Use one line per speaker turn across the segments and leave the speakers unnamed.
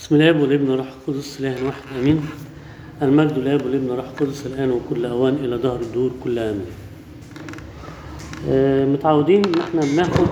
بسم الله والابن والروح القدس اله واحد امين المجد لله والابن والروح القدس الان وكل اوان الى دهر الدور كل امين آه، متعودين ان احنا بناخد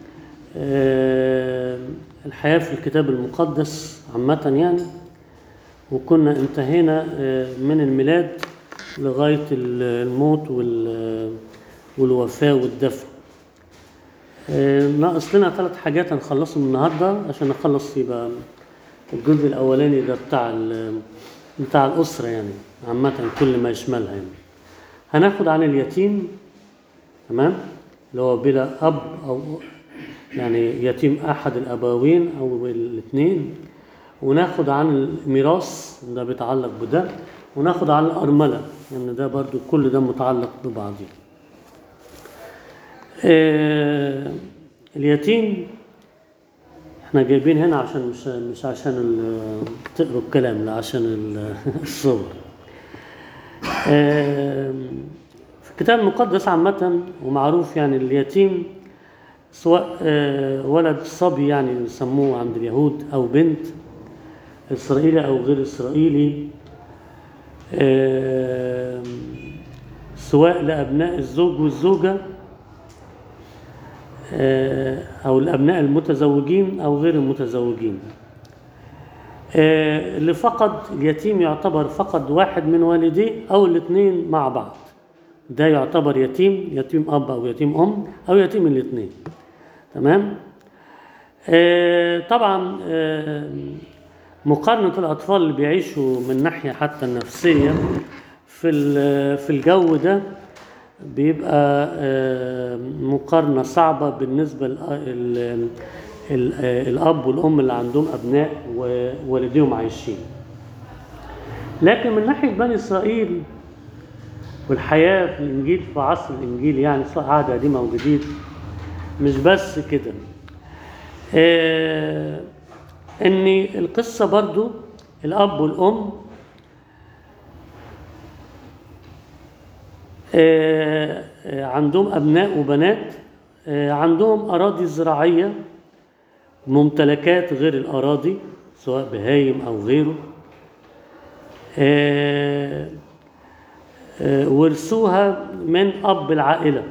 آه، الحياه في الكتاب المقدس عامه يعني وكنا انتهينا آه، من الميلاد لغايه الموت وال- والوفاه والدفن آه، ناقص لنا ثلاث حاجات هنخلصهم النهارده عشان نخلص يبقى الجزء الاولاني ده بتاع ال- بتاع الاسره يعني عامه كل ما يشملها يعني هناخد عن اليتيم تمام اللي هو بلا اب او يعني يتيم احد الابوين او الاثنين وناخد عن الميراث ده بيتعلق بده وناخد عن الارمله لان يعني ده برضو كل ده متعلق ببعضه آه، اليتيم احنا جايبين هنا عشان مش مش عشان ال- تقروا الكلام لا عشان ال- الصور آه، في الكتاب المقدس عامة ومعروف يعني اليتيم سواء آه، ولد صبي يعني يسموه عند اليهود أو بنت إسرائيلي أو غير إسرائيلي آه، سواء لأبناء الزوج والزوجة آه، أو الأبناء المتزوجين أو غير المتزوجين آه، اللي فقد اليتيم يعتبر فقد واحد من والديه أو الاثنين مع بعض ده يعتبر يتيم يتيم أب أو يتيم أم أو يتيم الاثنين تمام آه، طبعا آه، مقارنة الأطفال اللي بيعيشوا من ناحية حتى النفسية في ال- في الجو ده بيبقى آه، مقارنة صعبة بالنسبة للأب والأم اللي عندهم أبناء ووالديهم عايشين لكن من ناحية بني إسرائيل والحياة في الإنجيل في عصر الإنجيل يعني سواء عهد قديم أو جديد مش بس كده آه، إن القصة برضو الأب والأم آه، آه، عندهم أبناء وبنات آه، عندهم أراضي زراعية ممتلكات غير الأراضي سواء بهايم أو غيره آه، آه، ورثوها من أب العائلة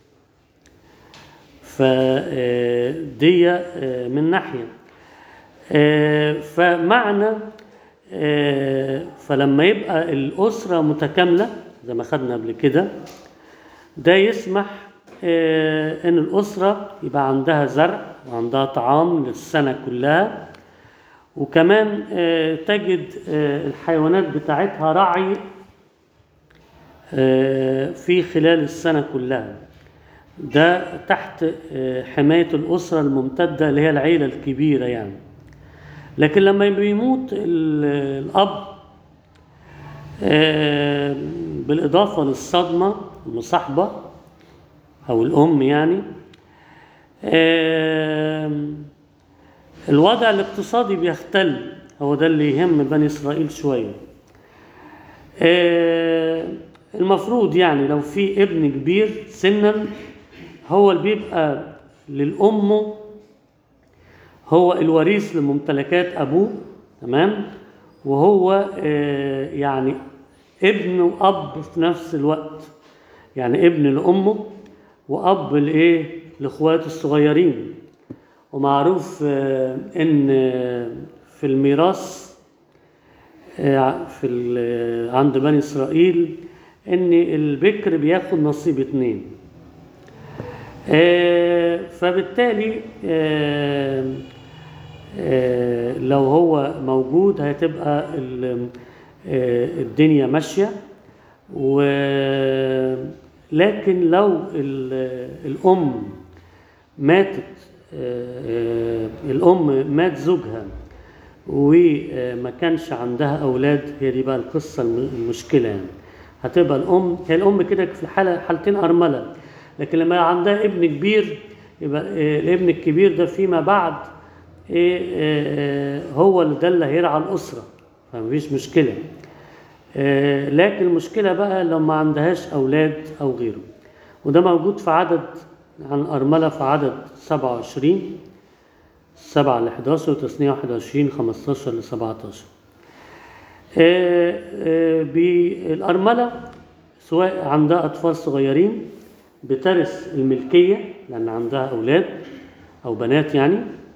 فدي من ناحية آه، فمعنى آه، فلما يبقى الأسرة متكاملة زي ما خدنا قبل كده ده يسمح آه، ان الاسره يبقى عندها زرع وعندها طعام للسنه كلها وكمان آه، تجد آه، الحيوانات بتاعتها رعي آه، في خلال السنه كلها ده تحت آه، حمايه الاسره الممتده اللي هي العيله الكبيره يعني لكن لما بيموت ال- الاب آه، بالإضافة للصدمة المصاحبة أو الأم يعني آه، الوضع الاقتصادي بيختل هو ده اللي يهم بني إسرائيل شوية آه، المفروض يعني لو في ابن كبير سنا هو اللي بيبقى للأم هو الوريث لممتلكات أبوه تمام وهو آه، يعني ابن وأب في نفس الوقت يعني ابن لأمه وأب لإيه لإخواته الصغيرين ومعروف آه، إن آه، في الميراث آه، في ال- عند بني إسرائيل إن البكر بياخد نصيب اتنين آه، فبالتالي آه، آه، لو هو موجود هتبقى ال- آه، الدنيا ماشية ولكن لو ال- الأم ماتت آه، آه، الأم مات زوجها وما كانش عندها أولاد هي دي بقى القصة الم- المشكلة يعني هتبقى الأم هي الأم كده في الحالة حالتين أرملة لكن لما عندها ابن كبير يبقى آه، الابن الكبير ده فيما بعد ايه آه، آه، هو اللي ده اللي هيرعى الاسره فمفيش مشكله آه، لكن المشكله بقى لو ما عندهاش اولاد او غيره وده موجود في عدد عن ارمله في عدد 27 7 ل 11 وتثنية 21 15 ل 17 آه، آه، بالأرملة سواء عندها أطفال صغيرين بترث الملكية لأن عندها أولاد أو بنات يعني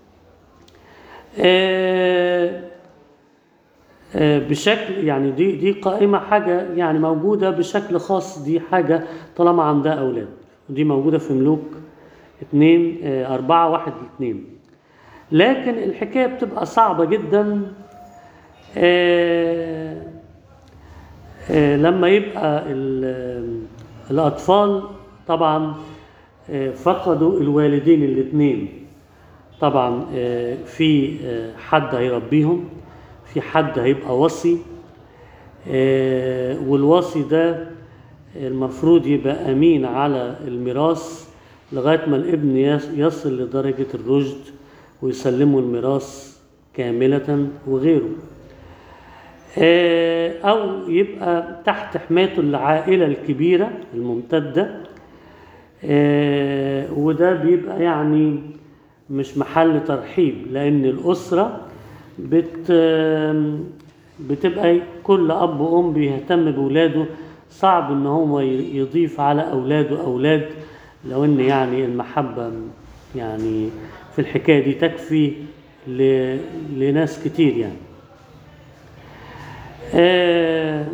آه، آه، بشكل يعني دي دي قائمة حاجة يعني موجودة بشكل خاص دي حاجة طالما عندها أولاد ودي موجودة في ملوك اتنين آه، أربعة واحد اتنين لكن الحكاية بتبقى صعبة جدا آه، آه، لما يبقى ال- الأطفال طبعا آه، فقدوا الوالدين الاثنين طبعا آه، في آه، حد هيربيهم في حد هيبقى وصي آه، والوصي ده المفروض يبقى أمين على الميراث لغاية ما الابن يص- يصل لدرجة الرشد ويسلمه الميراث كاملة وغيره آه، أو يبقى تحت حمايته العائلة الكبيرة الممتدة آه، وده بيبقى يعني مش محل ترحيب لأن الأسرة بت آم، بتبقى كل أب وأم بيهتم بولاده صعب إن هو ي- يضيف على أولاده أولاد لو إن يعني المحبة يعني في الحكاية دي تكفي ل- لناس كتير يعني آه،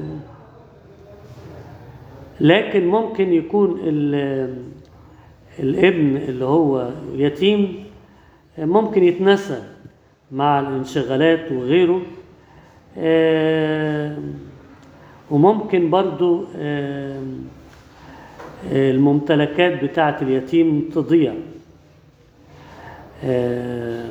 لكن ممكن يكون ال- الابن اللي هو يتيم ممكن يتنسى مع الانشغالات وغيره آه، وممكن برضو آه، الممتلكات بتاعة اليتيم تضيع آه،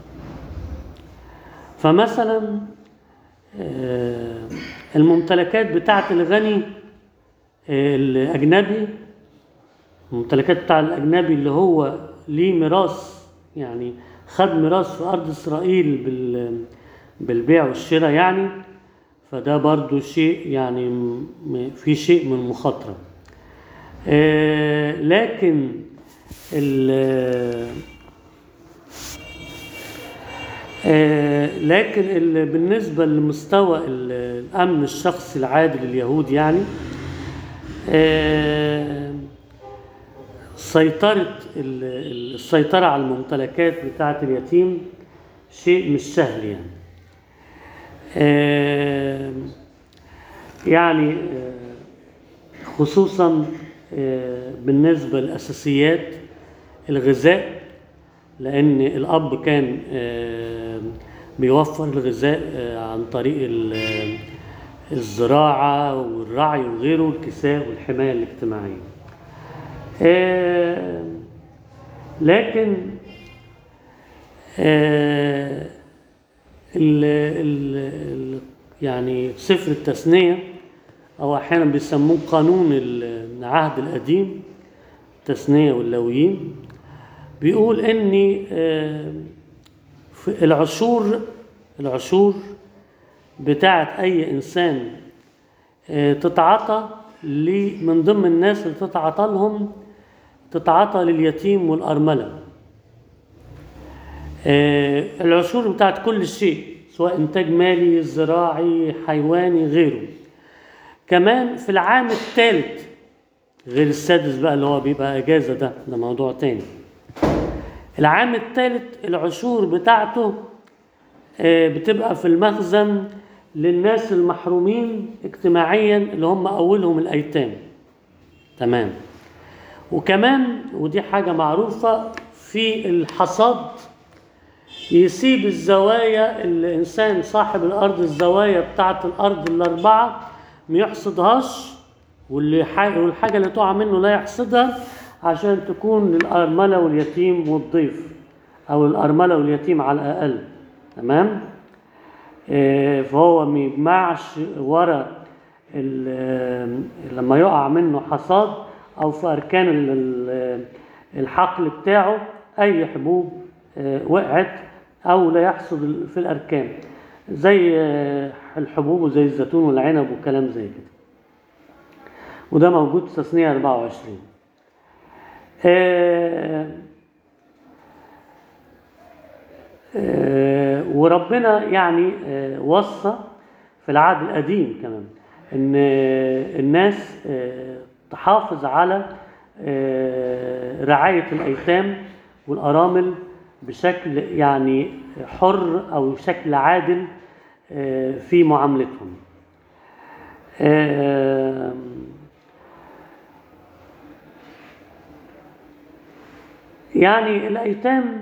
فمثلا آه، الممتلكات بتاعة الغني آه، الأجنبي الممتلكات بتاع الأجنبي اللي هو ليه ميراث يعني خد ميراث في أرض إسرائيل بال بالبيع والشراء يعني فده برضو شيء يعني م- م- في شيء من المخاطرة آه، لكن ال- آه، لكن ال- بالنسبة لمستوى ال- الأمن الشخصي العادي لليهود يعني آه، سيطرة ال- ال- السيطرة على الممتلكات بتاعة اليتيم شيء مش سهل يعني آه، يعني آه، خصوصا آه، بالنسبة للأساسيات الغذاء لأن الأب كان آه، بيوفر الغذاء آه، عن طريق ال- الزراعة والرعي وغيره الكساء والحماية الاجتماعية آه، لكن آه، ال ال ال يعني سفر التثنية أو أحيانا بيسموه قانون العهد القديم التثنية واللويين بيقول إن آه، في العشور العشور بتاعت أي إنسان آه، تتعاطى ل- من ضمن الناس اللي تتعاطى لهم تتعاطى لليتيم والأرملة آه، العشور بتاعت كل شيء سواء إنتاج مالي زراعي حيواني غيره كمان في العام الثالث غير السادس بقى اللي هو بيبقى إجازة ده ده موضوع تاني العام الثالث العشور بتاعته آه، بتبقى في المخزن للناس المحرومين اجتماعيا اللي هم أولهم الأيتام تمام وكمان ودي حاجة معروفة في الحصاد يسيب الزوايا الإنسان صاحب الأرض الزوايا بتاعة الأرض الأربعة ما يحصدهاش واللي ح- والحاجة اللي تقع منه لا يحصدها عشان تكون للأرملة واليتيم والضيف أو الأرملة واليتيم على الأقل تمام آه، فهو ما يجمعش ورا ال- آه، لما يقع منه حصاد أو في أركان ال- ال- الحقل بتاعه أي حبوب آه، وقعت أو لا يحصد في الأركان زي آه، الحبوب وزي الزيتون والعنب وكلام زي كده وده موجود في تثنية 24 آه، آه، وربنا يعني آه، وصى في العهد القديم كمان ان آه، الناس آه، تحافظ على آه، رعاية الأيتام والأرامل بشكل يعني حر أو بشكل عادل آه، في معاملتهم آه، يعني الأيتام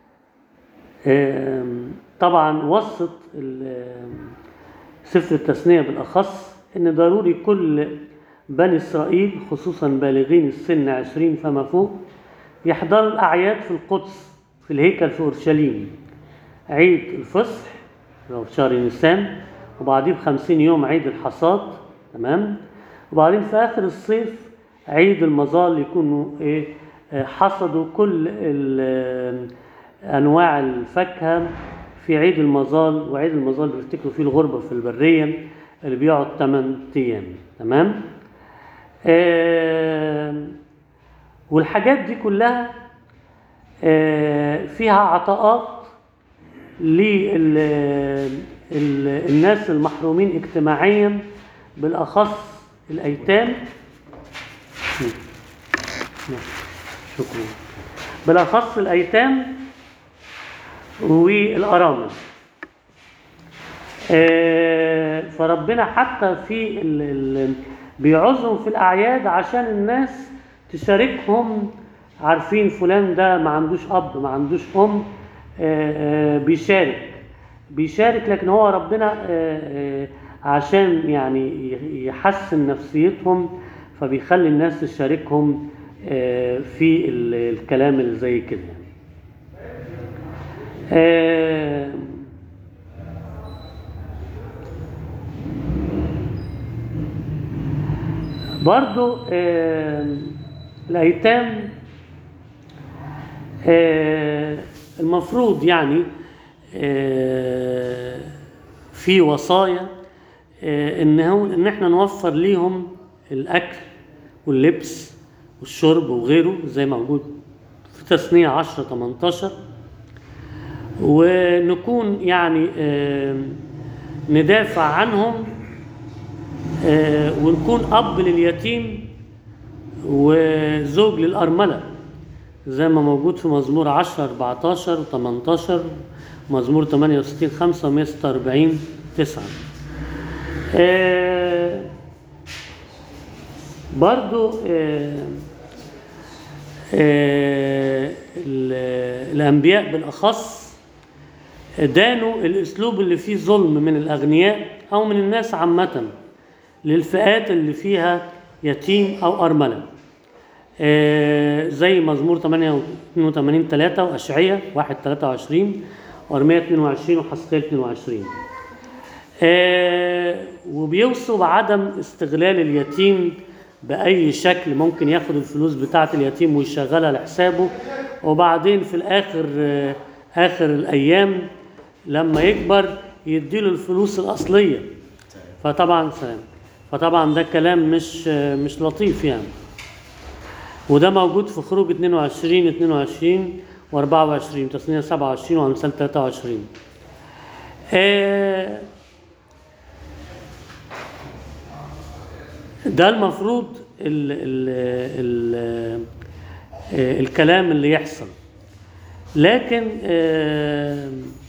آم، طبعا وصت ال- سفر التثنية بالأخص إن ضروري كل بني إسرائيل خصوصا بالغين السن عشرين فما فوق يحضروا الأعياد في القدس في الهيكل في أورشليم عيد الفصح اللي هو في شهر نيسان وبعديه بخمسين يوم عيد الحصاد تمام وبعدين في آخر الصيف عيد المظال يكونوا إيه آه، حصدوا كل ال- أنواع الفاكهة في عيد المظال وعيد المظال بيفتكروا فيه الغربة في البرية اللي بيقعد 8 أيام تمام آه والحاجات دي كلها آه فيها عطاءات للناس المحرومين اجتماعيا بالأخص الأيتام شكرا بالأخص الأيتام والأرامل آه، فربنا حتى في ال ال بيعوزهم في الأعياد عشان الناس تشاركهم عارفين فلان ده ما عندوش أب ما عندوش أم آه، آه، بيشارك بيشارك لكن هو ربنا آه، آه، عشان يعني يحسن نفسيتهم فبيخلي الناس تشاركهم آه، في ال- الكلام اللي زي كده يعني. آه، برضو آه، الأيتام آه، المفروض يعني آه، في وصايا آه، ان هو ان احنا نوفر ليهم الاكل واللبس والشرب وغيره زي ما موجود في تثنية 10 18 ونكون يعني آه، ندافع عنهم آه، ونكون أب لليتيم وزوج للأرملة زي ما موجود في مزمور 10 14 و 18 مزمور 68 5 146 9 آه، برضو آه، آه، ال- الأنبياء بالأخص دانوا الأسلوب اللي فيه ظلم من الأغنياء أو من الناس عامة للفئات اللي فيها يتيم أو أرملة آه، زي مزمور 82 3 وأشعية 1 23 وأرمية 22 وحسقيل 22 آه، وبيوصوا بعدم استغلال اليتيم بأي شكل ممكن ياخد الفلوس بتاعة اليتيم ويشغلها لحسابه وبعدين في الآخر آه، آخر الأيام لما يكبر يديله الفلوس الأصلية فطبعا سلام فطبعا ده كلام مش آه، مش لطيف يعني وده موجود في خروج 22 22 و24 تسنية 27 وامثال 23 آه، ده المفروض ال ال ال آه، الكلام اللي يحصل لكن آه،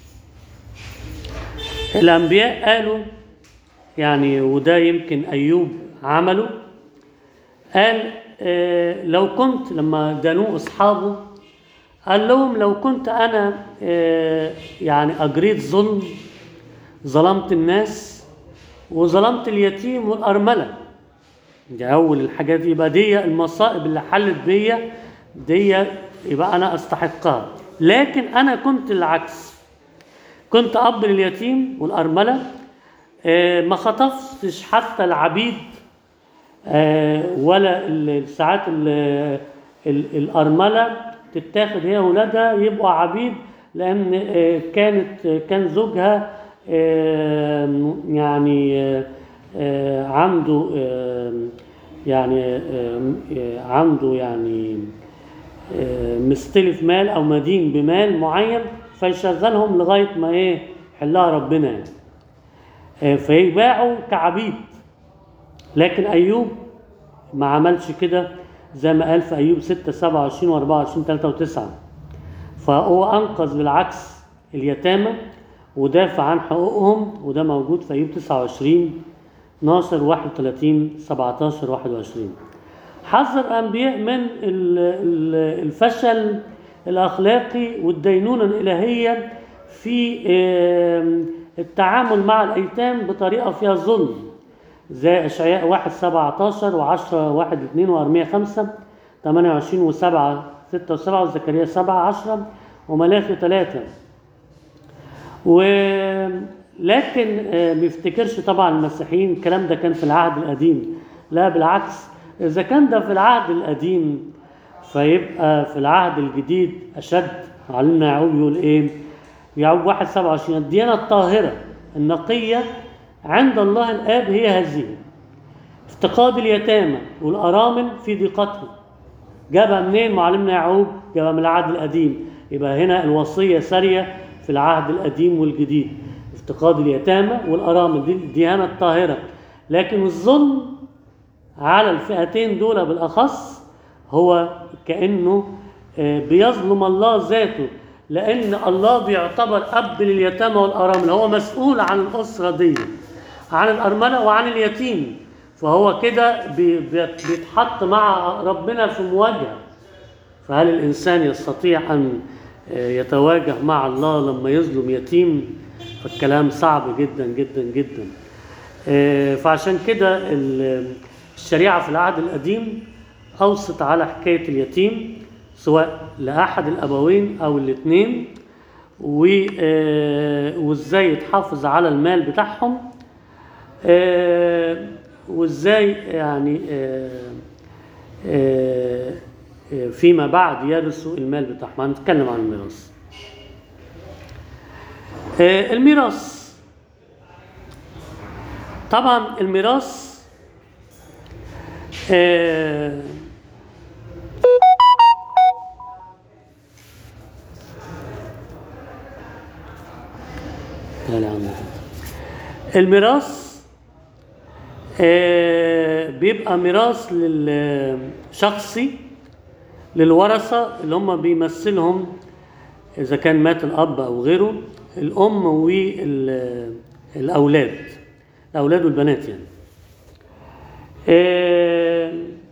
الأنبياء قالوا يعني وده يمكن أيوب عمله قال آه، لو كنت لما دانوه أصحابه قال لهم لو كنت أنا آه، يعني أجريت ظلم ظلمت الناس وظلمت اليتيم والأرملة دي أول الحاجات دي يبقى دي المصائب اللي حلت بيا دي يبقى أنا أستحقها لكن أنا كنت العكس كنت أب لليتيم والأرملة آه، ما خطفتش حتى العبيد آه، ولا ال- ساعات ال- ال- الأرملة تتاخد هي وولادها يبقوا عبيد لأن آه، كانت آه، كان زوجها آه، يعني آه، آه، عنده آه، يعني آه، آه، عنده يعني آه، مستلف مال أو مدين بمال معين فيشغلهم لغايه ما ايه يحلها ربنا يعني آه، فيباعوا كعبيد لكن ايوب ما عملش كده زي ما قال في ايوب 6 27 و24 3 و9 فهو انقذ بالعكس اليتامى ودافع عن حقوقهم وده موجود في ايوب 29 12 31 17 21 حذر انبياء من ال- ال- الفشل الاخلاقي والدينونه الالهيه في آم، التعامل مع الايتام بطريقه فيها ظلم زي اشعياء 1 17 و10 1 2 وارميا 5 28 و7 6 و7 وزكريا 7 10 وملاخي 3 ولكن آه، ما يفتكرش طبعا المسيحيين الكلام ده كان في العهد القديم لا بالعكس اذا كان ده في العهد القديم فيبقى في العهد الجديد اشد علمنا يعقوب يقول ايه يعقوب 1 27 الديانه الطاهره النقيه عند الله الاب هي هذه افتقاد اليتامى والارامل في ضيقتهم جابها منين معلمنا يعقوب جابها من العهد القديم يبقى هنا الوصيه ساريه في العهد القديم والجديد افتقاد اليتامى والارامل دي الديانه الطاهره لكن الظلم على الفئتين دول بالاخص هو كانه آه، بيظلم الله ذاته لان الله بيعتبر اب لليتامى والارامل هو مسؤول عن الاسره دي عن الارمله وعن اليتيم فهو كده بي- بي- بيتحط مع ربنا في مواجهه فهل الانسان يستطيع ان آه، يتواجه مع الله لما يظلم يتيم فالكلام صعب جدا جدا جدا آه، فعشان كده ال- الشريعه في العهد القديم اوصت على حكايه اليتيم سواء لاحد الابوين او الاثنين و- آه، وازاي يتحافظ على المال بتاعهم آه، وازاي يعني آه، آه، آه، فيما بعد يرثوا المال بتاعهم هنتكلم عن الميراث آه، الميراث طبعا الميراث آه، لا لا عم الميراث آه، بيبقى ميراث للشخصي للورثة اللي هم بيمثلهم إذا كان مات الأب أو غيره الأم والأولاد الأولاد والبنات يعني آه،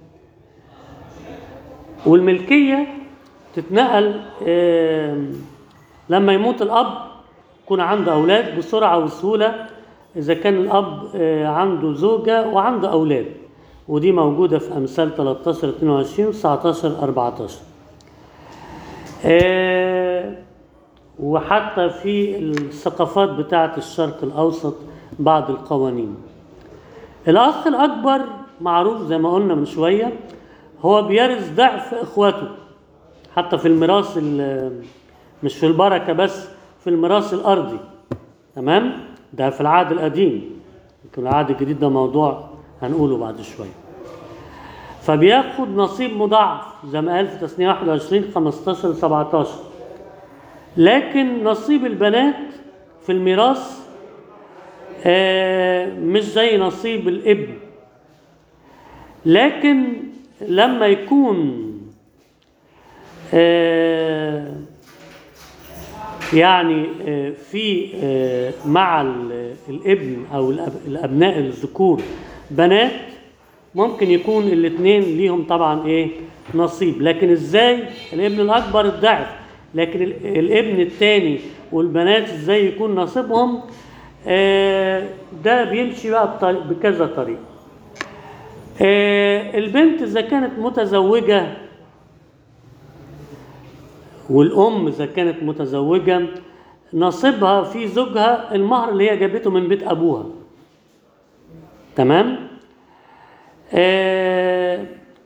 والملكية تتنقل آه، لما يموت الأب يكون عنده أولاد بسرعة وسهولة إذا كان الأب آه، عنده زوجة وعنده أولاد ودي موجودة في أمثال 13 22 و 19 14 آه، وحتى في الثقافات بتاعة الشرق الأوسط بعض القوانين الأخ الأكبر معروف زي ما قلنا من شوية هو بيرث ضعف إخواته حتى في الميراث ال- مش في البركة بس في الميراث الأرضي تمام ده في العهد القديم يمكن العهد الجديد ده موضوع هنقوله بعد شوية فبياخد نصيب مضاعف زي ما قال في تسنية 21 15 17 لكن نصيب البنات في الميراث آه، مش زي نصيب الابن لكن لما يكون آه، يعني آه، في آه، مع ال- الابن او الأب- الابناء الذكور بنات ممكن يكون الاثنين ليهم طبعا ايه نصيب لكن ازاي الابن الاكبر الضعف لكن ال- الابن الثاني والبنات ازاي يكون نصيبهم آه، ده بيمشي بقى بطريق- بكذا طريقه آه، البنت اذا كانت متزوجه والام اذا كانت متزوجه نصيبها في زوجها المهر اللي هي جابته من بيت ابوها تمام آه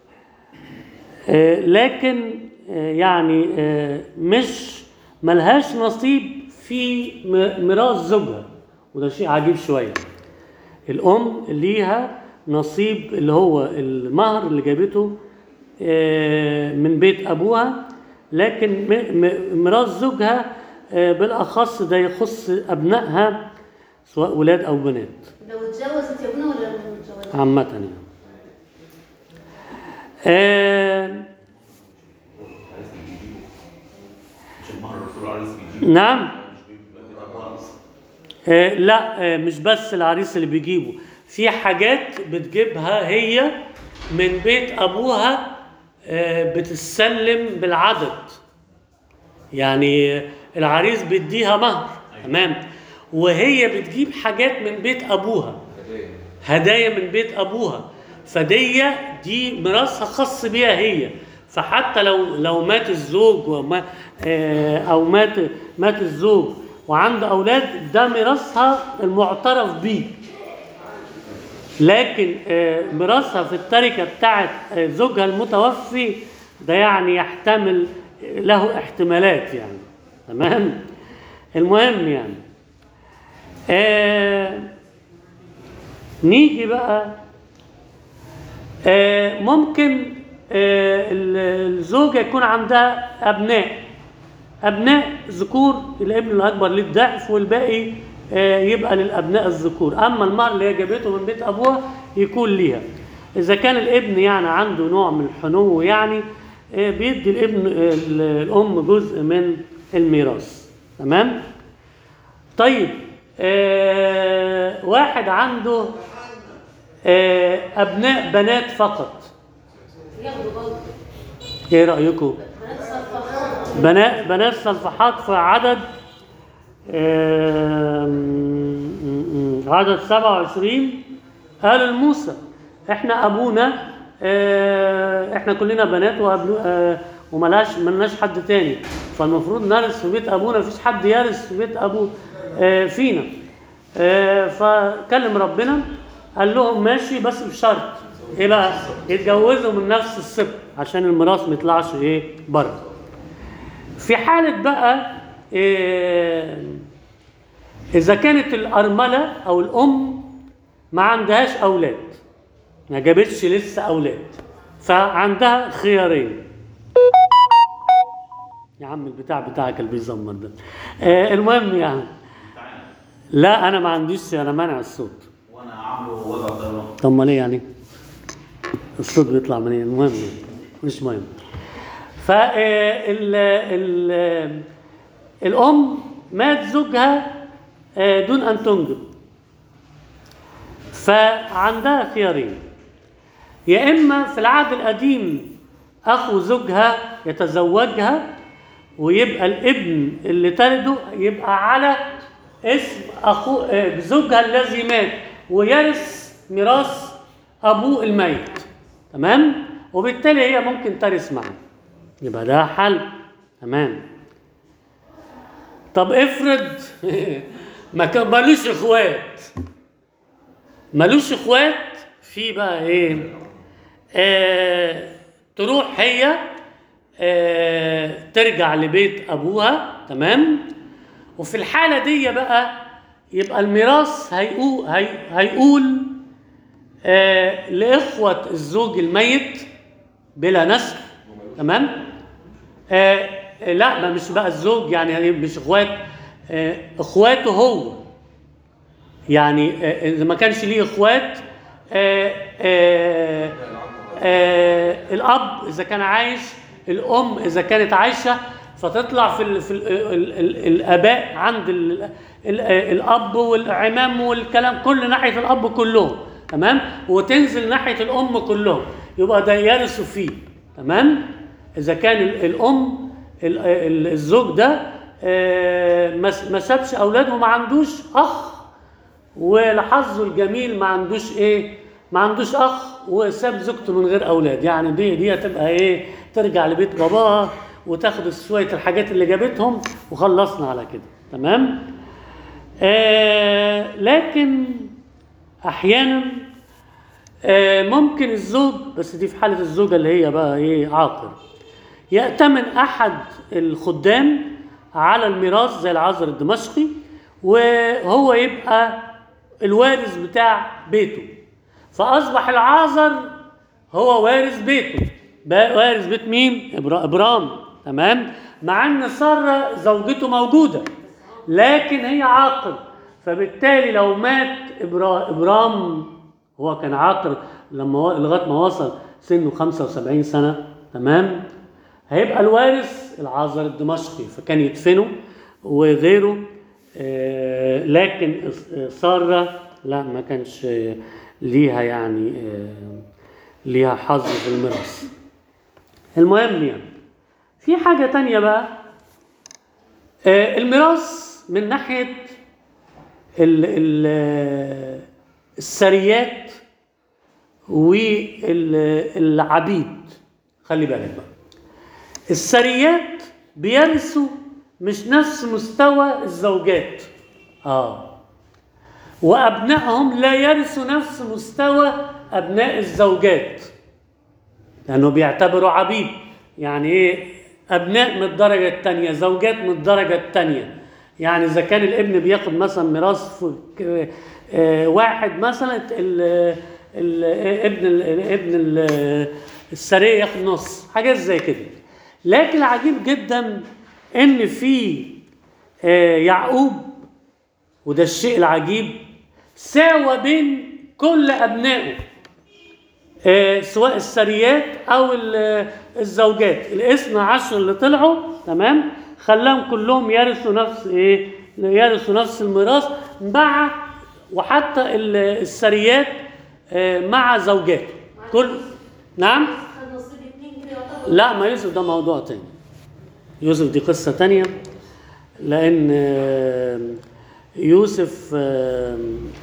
آه لكن آه يعني آه مش ملهاش نصيب في م- ميراث زوجها وده شيء عجيب شويه الام ليها نصيب اللي هو المهر اللي جابته آه، من بيت ابوها لكن م- م- ميراث زوجها آه، بالاخص ده يخص ابنائها سواء ولاد او بنات
لو اتجوزت يا ابنها ولا لو متجوزة؟
عامة يعني آه
مش المهر الرسول العريس بيجيب
نعم
مش بيبقى أبواب.
آه لا آه مش بس العريس اللي بيجيبه في حاجات بتجيبها هي من بيت ابوها آه بتتسلم بالعدد يعني العريس بيديها مهر تمام وهي بتجيب حاجات من بيت ابوها هدايا من بيت ابوها فدي دي ميراثها خاص بيها هي فحتى لو لو مات الزوج وما آه، او مات مات الزوج وعنده اولاد ده ميراثها المعترف بيه لكن آه، ميراثها في التركه بتاعت آه، زوجها المتوفي ده يعني يحتمل له احتمالات يعني تمام المهم يعني آه نيجي بقى آه ممكن آه ال- الزوجة يكون عندها أبناء أبناء ذكور الابن الأكبر ليه الضعف والباقي آه يبقى للأبناء الذكور أما المهر اللي هي جابته من بيت أبوها يكون ليها إذا كان الابن يعني عنده نوع من الحنو يعني آه بيدي الابن آه الأم جزء من الميراث تمام؟ طيب آه واحد عنده آه أبناء بنات فقط
ياخدوا برضه
إيه رأيكم؟
بنات صفحات
بنات بنات صفحات في عدد آم، عدد 27 قال لموسى احنا ابونا آه، احنا كلنا بنات وأبنو آه، وملاش ملناش حد تاني فالمفروض نرث في بيت ابونا مفيش حد يرث في بيت ابو آه، فينا آه، فكلم ربنا قال لهم ماشي بس بشرط ايه بقى يتجوزوا من نفس السبط عشان الميراث ما يطلعش ايه بره في حالة بقى إيه إذا كانت الأرملة أو الأم ما عندهاش أولاد ما جابتش لسه أولاد فعندها خيارين يا عم البتاع بتاعك اللي بيزمر ده آه المهم يعني لا أنا ما عنديش أنا مانع الصوت
وانا عامله وضع طيران
طب ما ليه يعني الصوت بيطلع منين المهم مش مهم ف ال ال الام مات زوجها آه، دون ان تنجب فعندها خيارين يا اما في العهد القديم اخو زوجها يتزوجها ويبقى الابن اللي تلده يبقى على اسم اخو آه، زوجها الذي مات ويرث ميراث ابوه الميت تمام وبالتالي هي ممكن ترث معاه يبقى ده حل تمام طب افرض ما كان ملوش اخوات ملوش اخوات في بقى ايه آه تروح هي آه ترجع لبيت ابوها تمام وفي الحاله دي بقى يبقى الميراث هيقول هي هيقول آه لاخوه الزوج الميت بلا نسل تمام آه آه، لا ما مش بقى الزوج يعني مش اخوات آه اخواته هو يعني آه، اذا ما كانش ليه اخوات آه، آه، آه، الاب اذا كان عايش الام اذا كانت عايشه فتطلع في ال في ال ال ال الاباء عند ال ال الاب والعمام والكلام كل ناحيه الاب كلهم تمام وتنزل ناحيه الام كلهم يبقى ده يرثوا فيه تمام اذا كان ال- الام ال- ال- الزوج ده آه، ما س- ما سابش اولاده وما عندوش اخ ولحظه الجميل ما عندوش ايه ما عندوش اخ وساب زوجته من غير اولاد يعني دي دي هتبقى ايه ترجع لبيت باباها وتاخد شويه الحاجات اللي جابتهم وخلصنا على كده تمام آه لكن احيانا آه ممكن الزوج بس دي في حاله الزوجه اللي هي بقى ايه عاقر يأتمن أحد الخدام على الميراث زي العذر الدمشقي وهو يبقى الوارث بتاع بيته فأصبح العازر هو وارث بيته بقى وارث بيت مين؟ إبرا- إبرام تمام؟ مع ان ساره زوجته موجوده لكن هي عاقر فبالتالي لو مات إبرا- ابرام هو كان عاقر لما و- لغايه ما وصل سنه 75 سنه تمام هيبقى الوارث العازر الدمشقي فكان يدفنه وغيره آه، لكن ساره لا ما كانش آه، ليها يعني آه، ليها حظ في الميراث المهم يعني في حاجة تانية بقى آه، الميراث من ناحية ال ال السريات والعبيد خلي بالك بقى السريات بيرثوا مش نفس مستوى الزوجات اه وابنائهم لا يرثوا نفس مستوى ابناء الزوجات لانه بيعتبروا عبيد يعني ايه ابناء من الدرجه الثانيه زوجات من الدرجه الثانيه يعني اذا كان الابن بياخد مثلا ميراث في ك- آه، واحد مثلا ال- ال- ابن ال- ابن ال- السريه ياخد نص حاجات زي كده لكن العجيب جدا ان في آه، يعقوب وده الشيء العجيب ساوى بين كل ابنائه آه، سواء السريات او ال- الزوجات الاثنى عشر اللي طلعوا تمام خلاهم كلهم يرثوا نفس ايه يرثوا نفس الميراث مع وحتى ال- السريات آه، مع زوجاته كل نعم
خد نصيب اتنين كده يعتبر
لا ما يوسف ده موضوع تاني يوسف دي قصة تانية لأن آه، يوسف آه،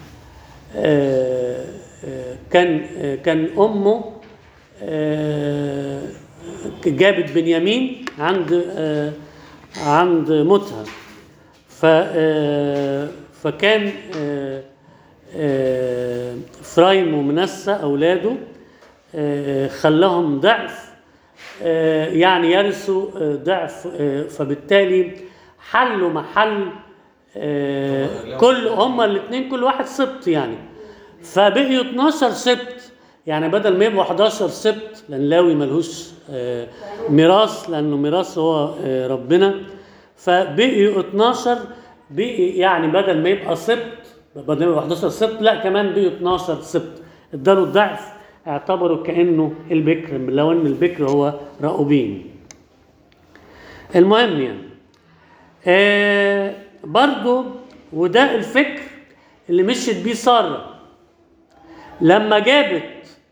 آه، آه، كان آه، كان أمه آه، جابت بنيامين عند آه، عند موتها ف آه، فكان آه، آه، إفرايم ومنسى أولاده آه، خلاهم ضعف آه، يعني يرثوا آه، ضعف آه، فبالتالي حلوا محل آه، كل هما الاثنين كل واحد سبط يعني فبقيوا 12 سبط يعني بدل ما يبقوا 11 سبط لان لاوي ملهوش آه، ميراث لانه ميراث هو آه، ربنا فبقيوا 12 بقي يعني بدل ما يبقى سبط بدل ما يبقى 11 سبط لا كمان بقيوا 12 سبط اداله الضعف اعتبروا كانه البكر لو ان البكر هو راؤوبين المهم يعني آه برضو وده الفكر اللي مشيت بيه ساره لما جابت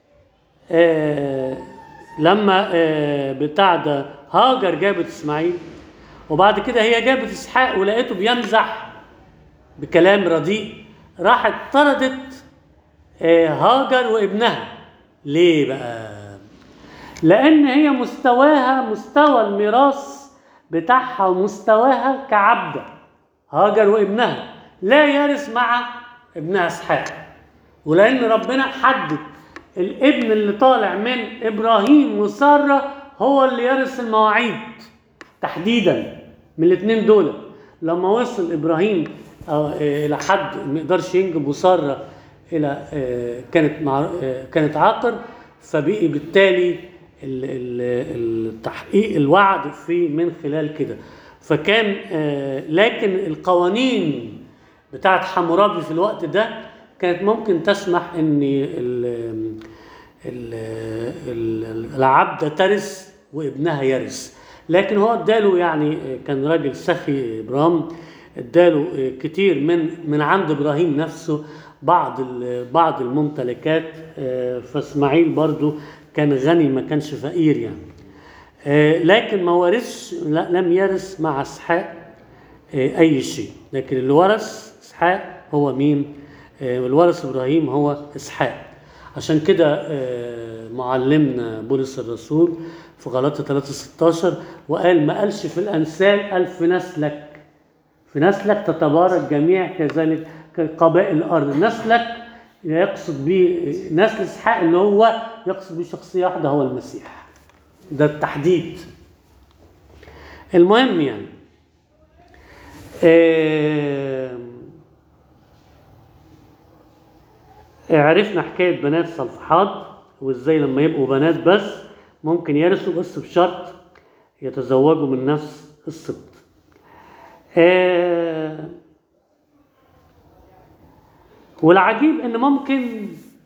آه لما آه بتاع ده هاجر جابت اسماعيل وبعد كده هي جابت اسحاق ولقيته بيمزح بكلام رديء راحت طردت آه هاجر وابنها ليه بقى لان هي مستواها مستوى الميراث بتاعها ومستواها كعبده هاجر وابنها لا يرث مع ابنها اسحاق ولان ربنا حدد الابن اللي طالع من ابراهيم وساره هو اللي يرث المواعيد تحديدا من الاثنين دول لما وصل ابراهيم آه، آه، الى حد ما يقدرش ينجب وساره الى آه، كانت مع آه، كانت عاقر فبقي بالتالي ال- ال- التحقيق الوعد في من خلال كده فكان آه، لكن القوانين بتاعت حمورابي في الوقت ده كانت ممكن تسمح ان ال- ال- ال- العبده ترث وابنها يرث لكن هو اداله يعني كان راجل سخي ابراهيم اداله كتير من من عند ابراهيم نفسه بعض ال- بعض الممتلكات آه، فاسماعيل برضو كان غني ما كانش فقير يعني آه، لكن ما ورثش لا لم يرث مع اسحاق آه، اي شيء لكن اللي ورث اسحاق هو مين آه، والورث ابراهيم هو اسحاق عشان كده آه، معلمنا بولس الرسول في غلاطة 3 16 وقال ما قالش في الامثال قال في نسلك في نسلك تتبارك جميع كذلك قبائل الارض نسلك يقصد به نسل اسحاق اللي هو يقصد به شخصيه واحده هو المسيح ده التحديد المهم يعني آم، عرفنا حكاية بنات صلفحاد وازاي لما يبقوا بنات بس ممكن يرثوا بس بشرط يتزوجوا من نفس السبط آه والعجيب ان ممكن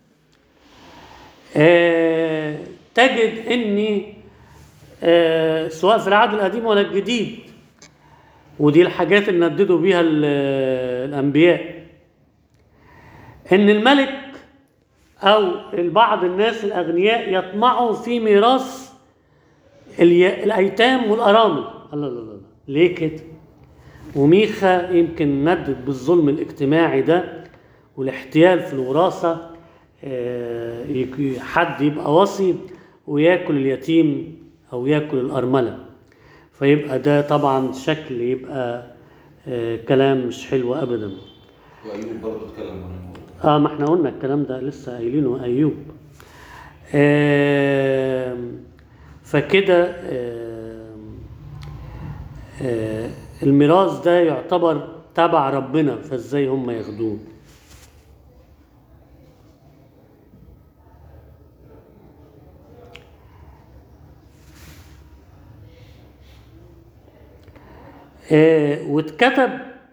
آه تجد ان آه سواء في العهد القديم ولا الجديد ودي الحاجات اللي نددوا بيها ال- الانبياء ان الملك او بعض الناس الاغنياء يطمعوا في ميراث الي- الايتام والارامل الله الله الله ليه كده وميخا يمكن ندد بالظلم الاجتماعي ده والاحتيال في الوراثه آه، يك- حد يبقى وصي وياكل اليتيم او ياكل الارمله فيبقى ده طبعا شكل يبقى آه، كلام مش حلو ابدا
وايوب برضه اتكلم عن الموضوع
اه ما احنا قلنا الكلام ده لسه قايلينه ايوب آم، فكده آم، آه، الميراث ده يعتبر تبع ربنا فازاي هم ياخدوه آه، واتكتب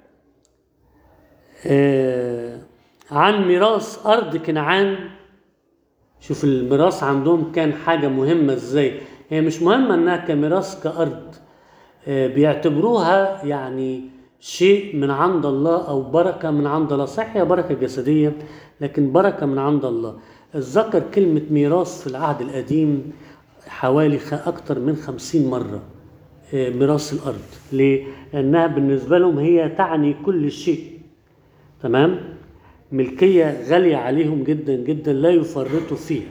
آه، عن ميراث أرض كنعان شوف الميراث عندهم كان حاجة مهمة ازاي هي مش مهمة انها كميراث كأرض آه، بيعتبروها يعني شيء من عند الله او بركة من عند الله صحيح هي بركة جسدية لكن بركة من عند الله اتذكر كلمة ميراث في العهد القديم حوالي خ- أكتر من خمسين مرة آه، ميراث الأرض ليه؟ لأنها بالنسبة لهم هي تعني كل شيء تمام ملكية غالية عليهم جدا جدا لا يفرطوا فيها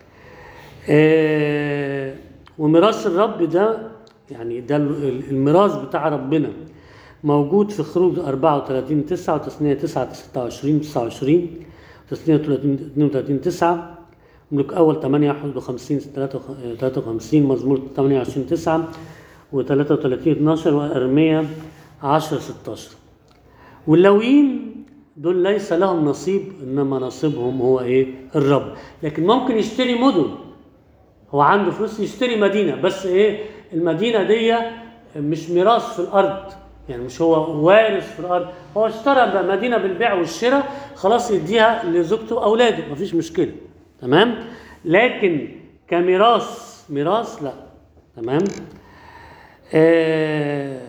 آه وميراث الرب ده يعني ده ال- الميراث بتاع ربنا موجود في خروج 34 9 وتثنية 9 26 29 وتثنية 32 9 ملوك أول 8 51 53 مزمور 28 9 و33 12 وأرمية 10 16 واللويين دول ليس لهم نصيب انما نصيبهم هو ايه الرب لكن ممكن يشتري مدن هو عنده فلوس يشتري مدينه بس ايه المدينه دي مش ميراث في الارض يعني مش هو وارث في الارض هو اشترى بقى مدينه بالبيع والشراء خلاص يديها لزوجته واولاده مفيش مشكله تمام لكن كميراث ميراث لا تمام آه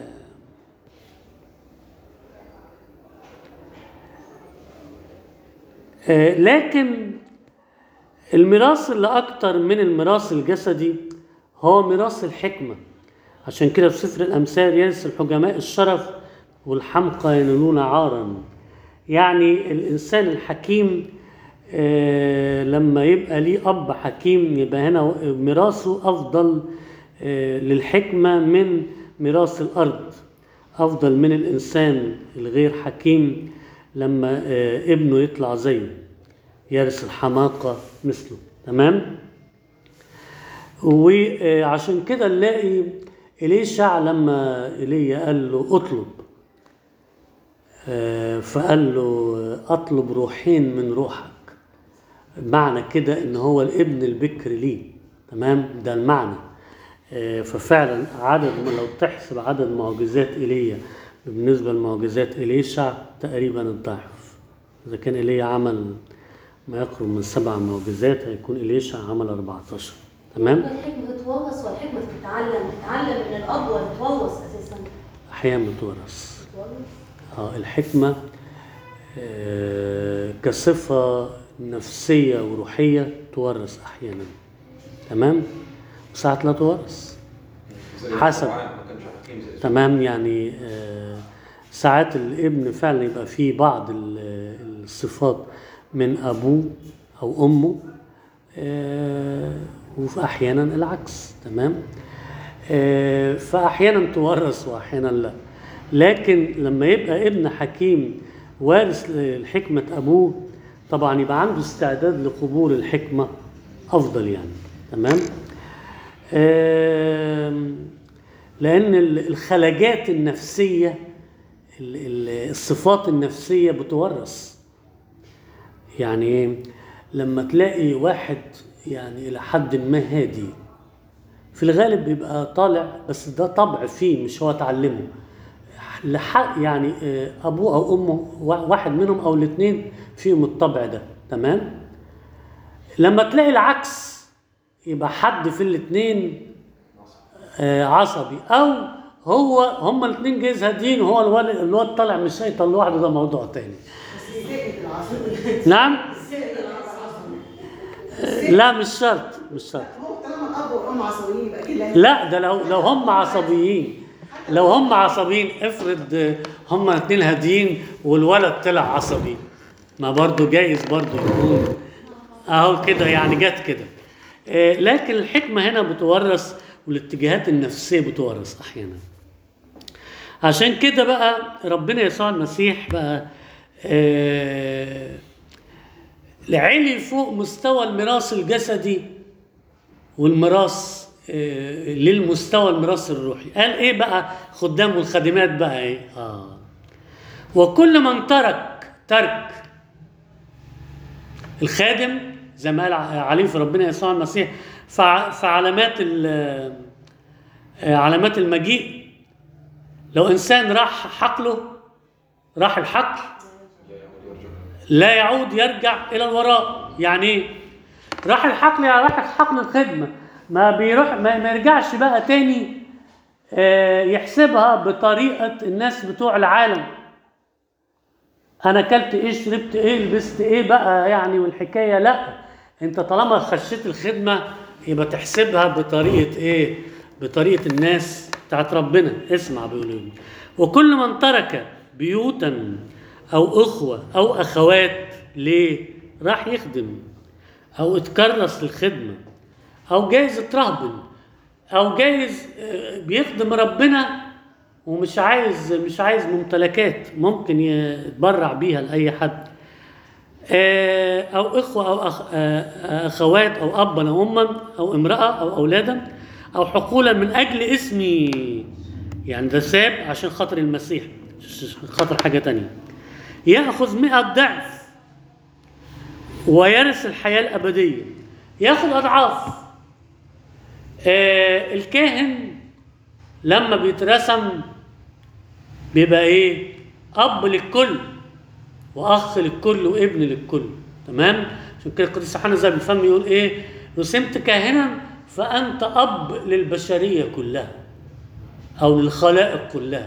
آه، لكن الميراث اللي اكتر من الميراث الجسدي هو ميراث الحكمه عشان كده في سفر الامثال يرث الحكماء الشرف والحمقى ينالون عارا يعني الانسان الحكيم آه، لما يبقى ليه اب حكيم يبقى هنا ميراثه افضل آه، للحكمه من ميراث الارض افضل من الانسان الغير حكيم لما آه، ابنه يطلع زيه يرث الحماقه مثله تمام وعشان كده نلاقي إليشع لما ايليا قال له اطلب آه، فقال له اطلب روحين من روحك معنى كده ان هو الابن البكر ليه تمام ده المعنى آه، ففعلا عدد ما لو تحسب عدد معجزات ايليا بالنسبه لمعجزات اليشع تقريبا الضعف اذا كان ايليا عمل ما يقرب من سبع معجزات هيكون اليشع عمل 14 تمام
الحكمة تتورث والحكمة تتعلم تتعلم من الأب ولا تتورث أساسا
احيانا بتورث
تتورث
اه الحكمة آه، كصفة نفسية وروحية تورث أحيانا تمام وساعات لا تورث
زي
حسب.
فرعون ما كانش حكيم زي
تمام يعني آه، ساعات الابن فعلا يبقى فيه بعض ال- الصفات من أبوه أو أمه آه، وفي أحيانا العكس تمام آه، فأحيانا تورث وأحيانا لا لكن لما يبقى ابن حكيم وارث لحكمة أبوه طبعا يبقى عنده استعداد لقبول الحكمة أفضل يعني تمام آم، لأن ال- الخلاجات النفسية ال- ال- الصفات النفسية بتورث يعني إيه؟ لما تلاقي واحد يعني إلى حد ما هادي في الغالب بيبقى طالع بس ده طبع فيه مش هو اتعلمه لحق يعني آه، ابوه او امه وا- واحد منهم او الاثنين فيهم الطبع ده تمام لما تلاقي العكس يبقى حد في الاثنين آه، عصبي او هو هما الاثنين جايز هاديين وهو الولد الواد طالع من الشيطان لوحده ده موضوع تاني
بس زائد العصبي
نعم
زائد العصبي
لا مش شرط مش شرط
هو طالما الاب والام عصبيين يبقى اكيد لا
لا ده لو لو هم عصبيين لو هم عصبيين افرض آه، هم اتنين هاديين والولد طلع عصبي ما برضو جايز برضو يكون اهو كده يعني جت كده آه، لكن الحكمة هنا بتورث والاتجاهات النفسية بتورث أحيانا عشان كده بقى ربنا يسوع المسيح بقى آه، علي فوق مستوى الميراث الجسدي والميراث آه، للمستوى الميراث الروحي قال ايه بقى خدام والخادمات بقى ايه اه وكل من ترك ترك الخادم زي ما قال عليه في ربنا يسوع المسيح فع- فعلامات ال- آه، علامات المجيء لو انسان راح حقله راح الحقل لا يعود يرجع الى الوراء يعني ايه راح الحقل يعني راح الحقل الخدمه ما بيروح ما, ما يرجعش بقى تاني آه، يحسبها بطريقه الناس بتوع العالم انا اكلت ايه شربت ايه لبست ايه بقى يعني والحكايه لا انت طالما خشيت الخدمه يبقى تحسبها بطريقه ايه بطريقه الناس بتاعت ربنا اسمع بيقولوا لي. وكل من ترك بيوتا او اخوه او اخوات ليه راح يخدم او اتكرس للخدمه او جايز اترهبن او جايز آه، بيخدم ربنا ومش عايز مش عايز ممتلكات ممكن يتبرع بيها لاي حد آه، او اخوه او أخ آه، اخوات او ابا او اما او امراه او اولادا او حقولا من اجل اسمي يعني ده ساب عشان خاطر المسيح مش عشان خاطر حاجه تانية ياخذ مئة ضعف ويرث الحياه الابديه ياخذ اضعاف آه الكاهن لما بيترسم بيبقى ايه اب للكل واخ للكل وابن للكل تمام عشان كده القديس يوحنا زي بالفم يقول ايه رسمت كاهنا فانت اب للبشريه كلها او للخلائق كلها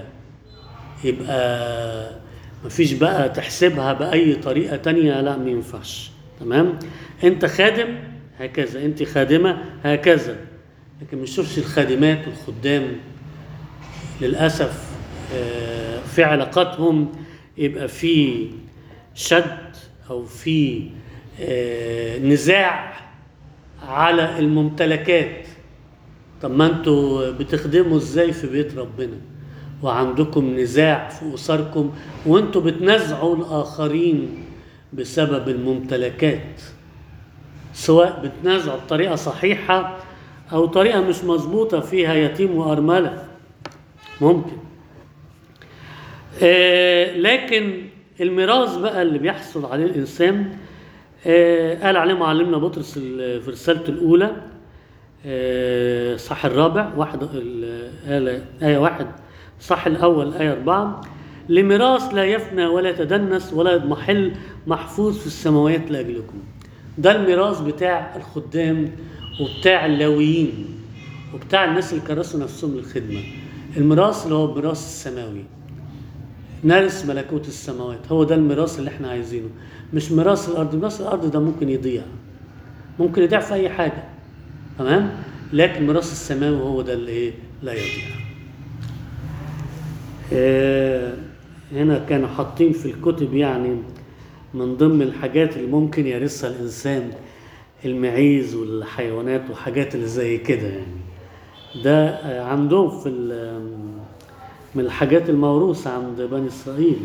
يبقى مفيش بقى تحسبها باي طريقه تانية لا ما ينفعش تمام انت خادم هكذا انت خادمه هكذا لكن ما نشوفش الخادمات والخدام للاسف آه، في علاقاتهم يبقى في شد او في آه، نزاع على الممتلكات طب ما انتوا بتخدموا ازاي في بيت ربنا وعندكم نزاع في اسركم وانتوا بتنازعوا الاخرين بسبب الممتلكات سواء بتنازعوا بطريقه صحيحه او طريقه مش مظبوطه فيها يتيم وارمله ممكن آه لكن الميراث بقى اللي بيحصل عليه الانسان آه قال عليه معلمنا بطرس ال- في رسالته الاولى آه صح الرابع واحد ال- آية- آية واحد صح الأول آية أربعة لميراث لا يفنى ولا يتدنس ولا يضمحل محفوظ في السماوات لأجلكم ده الميراث بتاع الخدام وبتاع اللاويين وبتاع الناس اللي كرسوا نفسهم للخدمة الميراث اللي هو الميراث السماوي نرث ملكوت السماوات هو ده الميراث اللي احنا عايزينه مش ميراث الارض ميراث الارض ده ممكن يضيع ممكن يضيع في اي حاجه تمام لكن ميراث السماوي هو ده اللي ايه لا يضيع آه، هنا كانوا حاطين في الكتب يعني من ضمن الحاجات اللي ممكن يرثها الانسان المعيز والحيوانات وحاجات اللي زي كده يعني ده آه، عندهم في ال- من الحاجات الموروثة عند بني إسرائيل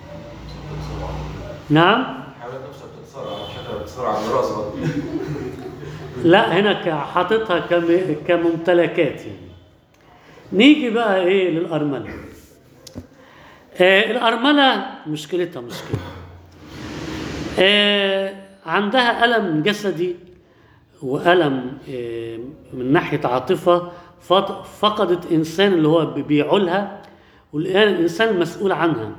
نعم
الحيوانات نفسها بتتصارع شكلها بتتصارع على الراس برضه
لا هنا ك- حاططها كم- كممتلكات يعني نيجي بقى ايه للأرملة آه الأرملة مشكلتها مشكلة آه عندها ألم جسدي وألم آه، من ناحية عاطفة فط- فقدت إنسان اللي هو بيعولها والآن الإنسان المسؤول عنها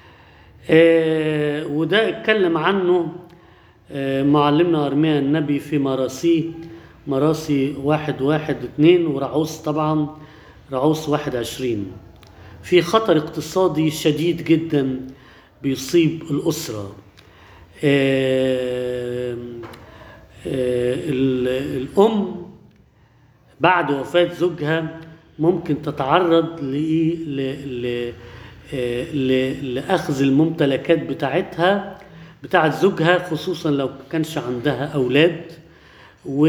آه، وده اتكلم عنه آه، معلمنا أرميا النبي في مراسيه مراسي واحد واحد اتنين ورعوس طبعا رعوس واحد عشرين في خطر اقتصادي شديد جدا بيصيب الأسرة آه، آه، ال- الأم بعد وفاة زوجها ممكن تتعرض ل ل ل آه، ل- لأخذ الممتلكات بتاعتها بتاعت زوجها خصوصا لو كانش عندها أولاد و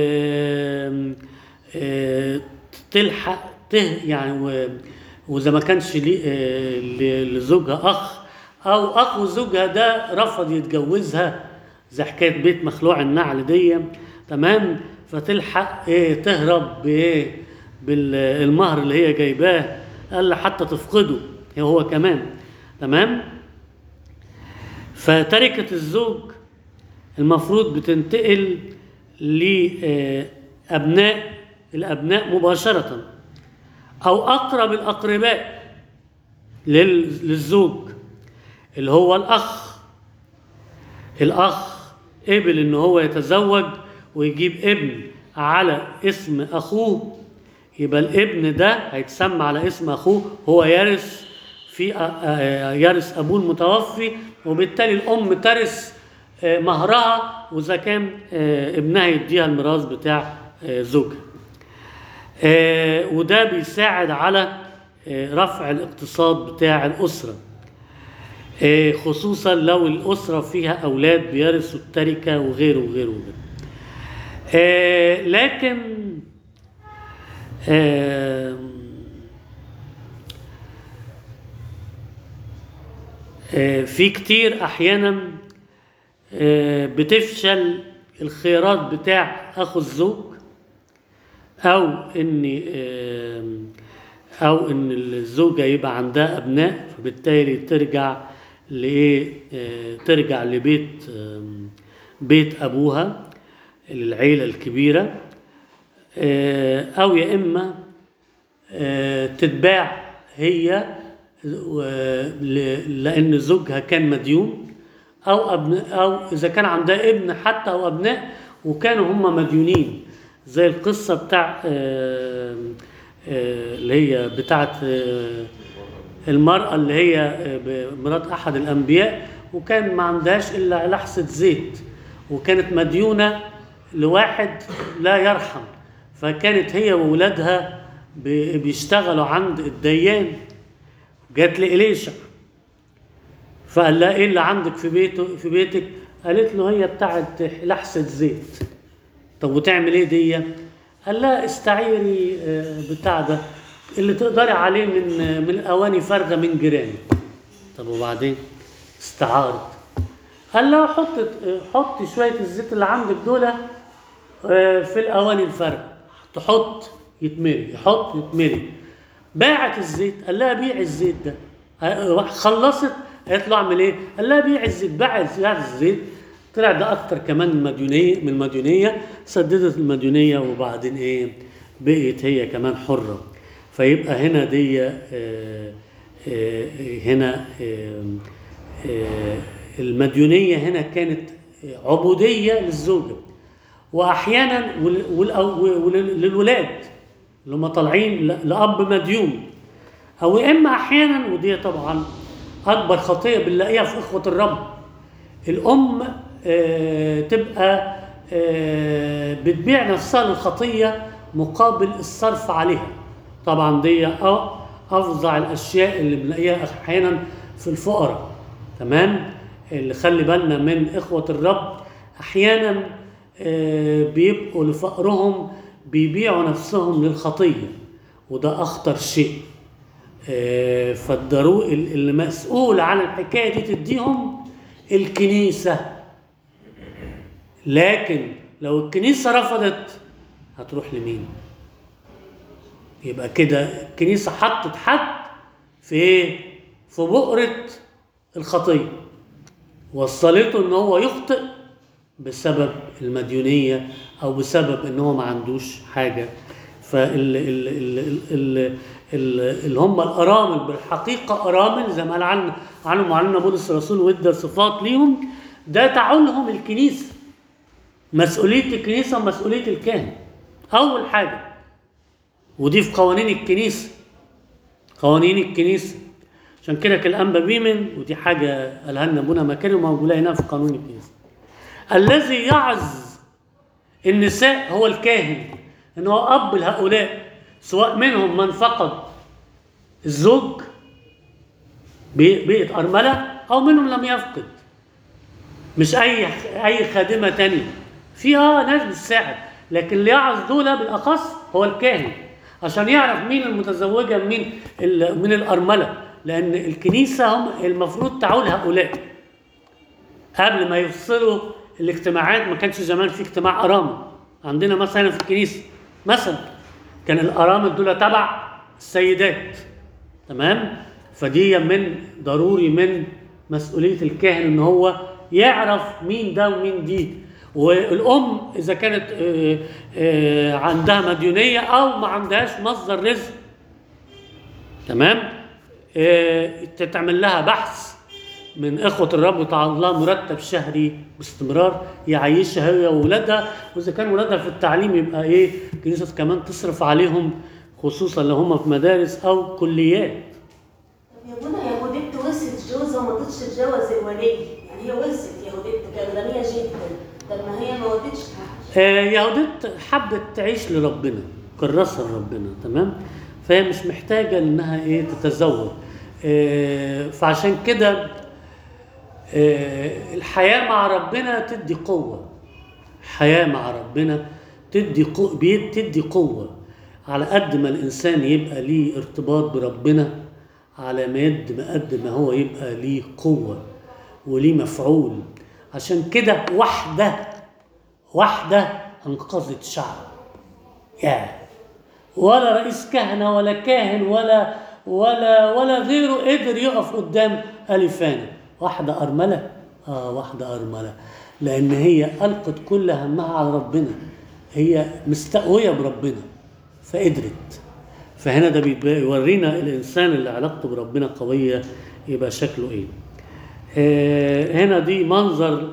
آه، تلحق ته يعني و- وإذا ما كانش لي- آه، ل- لزوجها أخ أو أخو زوجها ده رفض يتجوزها زي حكاية بيت مخلوع النعل دي تمام فتلحق ايه تهرب بايه بالمهر اللي هي جايباه قال حتى تفقده هو كمان تمام فتركة الزوج المفروض بتنتقل لأبناء الأبناء مباشرة أو أقرب الأقرباء لل- للزوج اللي هو الأخ الأخ قبل إن هو يتزوج ويجيب ابن على اسم أخوه يبقى الابن ده هيتسمى على اسم أخوه هو يرث في آ- آ- يرث أبوه المتوفي وبالتالي الأم ترث آه، مهرها وإذا كان آه، ابنها يديها الميراث بتاع آه، زوجها آه، وده بيساعد على آه، رفع الاقتصاد بتاع الأسرة آه، خصوصا لو الأسرة فيها أولاد بيرثوا التركة وغيره وغيره وغيره آه، لكن آه، آه، في كتير أحيانا آه، بتفشل الخيارات بتاع أخو الزوج او ان آم، او ان الزوجه يبقى عندها ابناء فبالتالي ترجع لايه آه، ترجع لبيت آم، بيت ابوها للعيله الكبيره آه، او يا اما آه، تتباع هي و- ل- لان زوجها كان مديون او ابن او اذا كان عندها ابن حتى او ابناء وكانوا هم مديونين زي القصه بتاع آه، آه، اللي هي بتاعت آه، المرأة اللي هي آه، مرات أحد الأنبياء وكان ما عندهاش إلا لحسة زيت وكانت مديونة لواحد لا يرحم فكانت هي وولادها ب- بيشتغلوا عند الديان جات لإليشع فقال لها ايه اللي عندك في بيته في بيتك قالت له هي بتاعت لحسة زيت طب وتعمل ايه دي قال لها استعيري آه، بتاع ده اللي تقدري عليه من آه، من اواني فارغه من جيراني طب وبعدين استعارت قال لها حط آه، حطي شويه الزيت اللي عندك دول آه، في الاواني الفارغه تحط يتملي يحط يتملي باعت الزيت قال لها بيع الزيت ده آه، خلصت قالت له اعمل ايه؟ قال لها بيع الزيت باعت باعت الزيت طلع ده اكتر كمان من المديونيه من المديونيه سددت المديونيه وبعدين ايه؟ بقيت هي كمان حره فيبقى هنا دي آه، آه، هنا آه، آه، المديونيه هنا كانت عبوديه للزوجه واحيانا ول- ول- ول- للولاد اللي هم طالعين ل- لاب مديون او يا اما احيانا ودي طبعا اكبر خطيه بنلاقيها في اخوه الرب الام آه، تبقى آه، بتبيع نفسها للخطيه مقابل الصرف عليها طبعا دي أ- افظع الاشياء اللي بنلاقيها احيانا في الفقراء تمام اللي خلي بالنا من اخوه الرب احيانا آه، بيبقوا لفقرهم بيبيعوا نفسهم للخطيه وده اخطر شيء آه، فالضرو اللي مسؤول عن الحكايه دي تديهم الكنيسه لكن لو الكنيسه رفضت هتروح لمين يبقى كده الكنيسه حطت حد في ايه في بؤره الخطيه وصلته ان هو يخطئ بسبب المديونية أو بسبب إن هو ما عندوش حاجة فال ال ال ال ال ال اللي هم الأرامل بالحقيقة أرامل زي ما قال عن عنهم معلمنا بولس الرسول وادى صفات ليهم ده تعولهم الكنيسة مسؤولية الكنيسة ومسؤولية الكاهن أول حاجة ودي في قوانين الكنيسة قوانين الكنيسة عشان كده كان الأنبا بيمن ودي حاجة قالها لنا أبونا مكارم موجودة هنا في قانون الكنيسة الذي يعز النساء هو الكاهن ان هو اب لهؤلاء سواء منهم من فقد الزوج بي- بقت ارمله او منهم لم يفقد مش اي اي خادمه تانية في اه ناس بتساعد لكن اللي يعظ دول بالاخص هو الكاهن عشان يعرف مين المتزوجه مين ال- من الارمله لان الكنيسه هم المفروض تعول هؤلاء قبل ما يفصلوا الاجتماعات ما كانش زمان في اجتماع ارامل عندنا مثلا في الكنيسه مثلا كان الارامل دول تبع السيدات تمام فدي من ضروري من مسؤوليه الكاهن ان هو يعرف مين ده ومين دي والام اذا كانت آه، آه، عندها مديونيه او ما عندهاش مصدر رزق تمام آه، تتعمل لها بحث من اخوه الرب وتعالى الله مرتب شهري باستمرار يعيشها هي واولادها واذا كان ولادها في التعليم يبقى ايه الكنيسه كمان تصرف عليهم خصوصا لو هم في مدارس او كليات
طب يا منى يا هوديت ورثت جوزها وما رضتش تتجوز الولي يعني هي ورثت يا هوديت كانت غنيه جدا طب ما هي ما ودتش
آه، يهودت حبت تعيش لربنا كرسها لربنا تمام فهي مش محتاجة انها ايه تتزوج آه، فعشان كده آه، الحياة مع ربنا تدي قوة حياة مع ربنا تدي قو... بي- تدي قوة على قد ما الإنسان يبقى ليه ارتباط بربنا على ما قد ما قد ما هو يبقى ليه قوة وليه مفعول عشان كده واحدة واحدة أنقذت شعب يا ولا رئيس كهنة ولا كاهن ولا ولا ولا غيره قدر يقف قدام ألفانة واحدة أرملة آه واحدة أرملة لأن هي ألقت كل همها على ربنا هي مستقوية بربنا فقدرت فهنا ده بيبقى يورينا الإنسان اللي علاقته بربنا قوية يبقى شكله إيه آه هنا دي منظر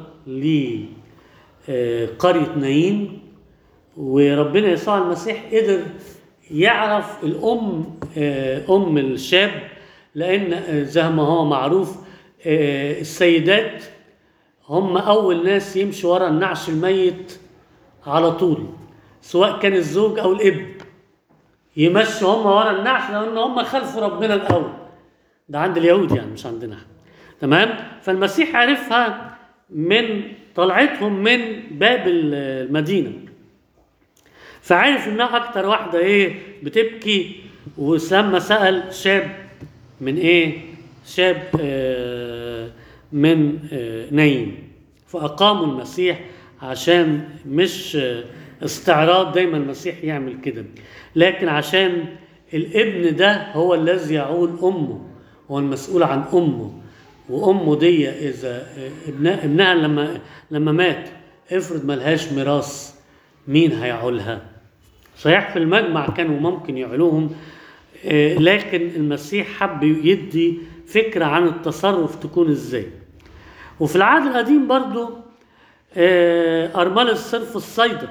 لقرية نايين وربنا يسوع المسيح قدر يعرف الام آه، ام الشاب لان آه، زي ما هو معروف آه، السيدات هم اول ناس يمشوا ورا النعش الميت على طول سواء كان الزوج او الاب يمشوا هم ورا النعش لان هم خلفوا ربنا الاول ده عند اليهود يعني مش عندنا احنا تمام فالمسيح عرفها من طلعتهم من باب المدينه فعرف انها اكتر واحده ايه بتبكي وسما سال شاب من ايه شاب آه من آه نايم فاقاموا المسيح عشان مش آه استعراض دايما المسيح يعمل كده لكن عشان الابن ده هو الذي يعول امه هو المسؤول عن امه وامه دي اذا آه، ابنها ابنها لما لما مات افرض ملهاش ميراث مين هيعولها صحيح في المجمع كانوا ممكن يعلوهم آه، لكن المسيح حب يدي فكرة عن التصرف تكون ازاي وفي العهد القديم برضو آه، أرملة الصرف الصيدة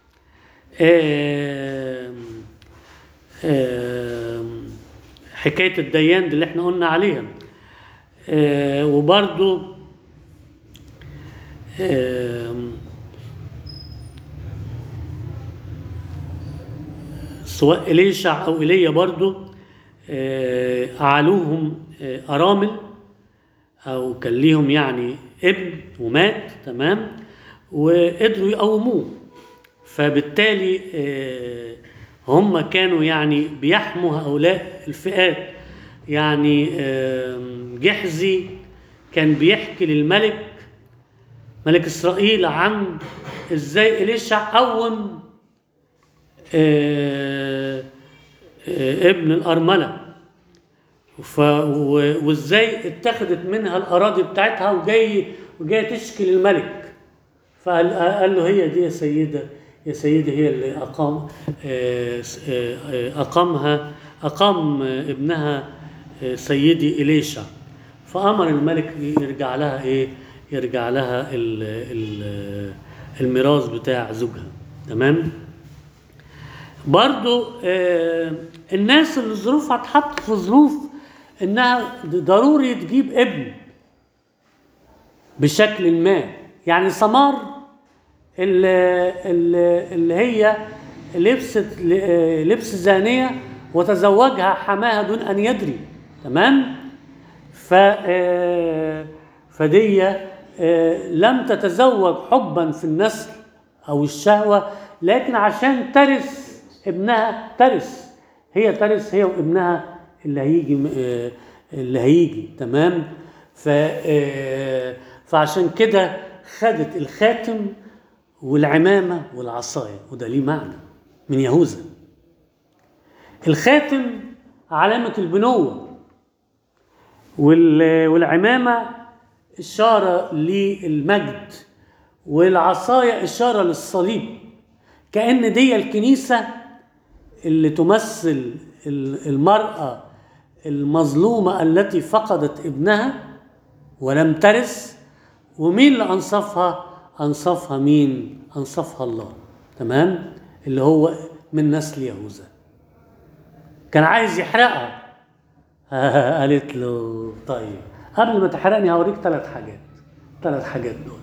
آه، آه، حكاية الديان دي اللي احنا قلنا عليها آه، وبرضو آه، سواء إليشع أو إيليا برضو آه، أعلوهم آه، أرامل أو كان ليهم يعني ابن ومات تمام وقدروا يقوموه فبالتالي آه، هم كانوا يعني بيحموا هؤلاء الفئات يعني آم، جحزي كان بيحكي للملك ملك إسرائيل عن إزاي إليشع قوم آه، آه، ابن الأرملة ف و- وازاي اتخذت منها الأراضي بتاعتها وجاي وجاي تشكي للملك فقال قال له هي دي يا سيدة يا سيدي هي اللي أقام آه، س- آه، آه، أقامها أقام آه، ابنها آه، سيدي إليشع فأمر الملك يرجع لها إيه يرجع لها ال- ال- الميراث بتاع زوجها تمام برضو آه، الناس اللي ظروفها اتحط في ظروف انها ضروري تجيب ابن بشكل ما يعني سمار اللي, اللي اللي هي لبست ل- لبس زانية وتزوجها حماها دون أن يدري تمام ف آه، فدي آه، لم تتزوج حبا في النسل أو الشهوة لكن عشان ترث ابنها ترث هي ترث هي وابنها اللي هيجي م- آه، اللي هيجي تمام ف آه، فعشان كده خدت الخاتم والعمامة والعصاية وده ليه معنى من يهوذا الخاتم علامة البنوة وال- والعمامة إشارة للمجد والعصاية إشارة للصليب كأن دي الكنيسة اللي تمثل ال- المرأة المظلومة التي فقدت ابنها ولم ترث ومين اللي أنصفها؟ أنصفها مين؟ أنصفها الله تمام؟ اللي هو من نسل يهوذا كان عايز يحرقها قالت له طيب قبل ما تحرقني هوريك ثلاث حاجات ثلاث حاجات دول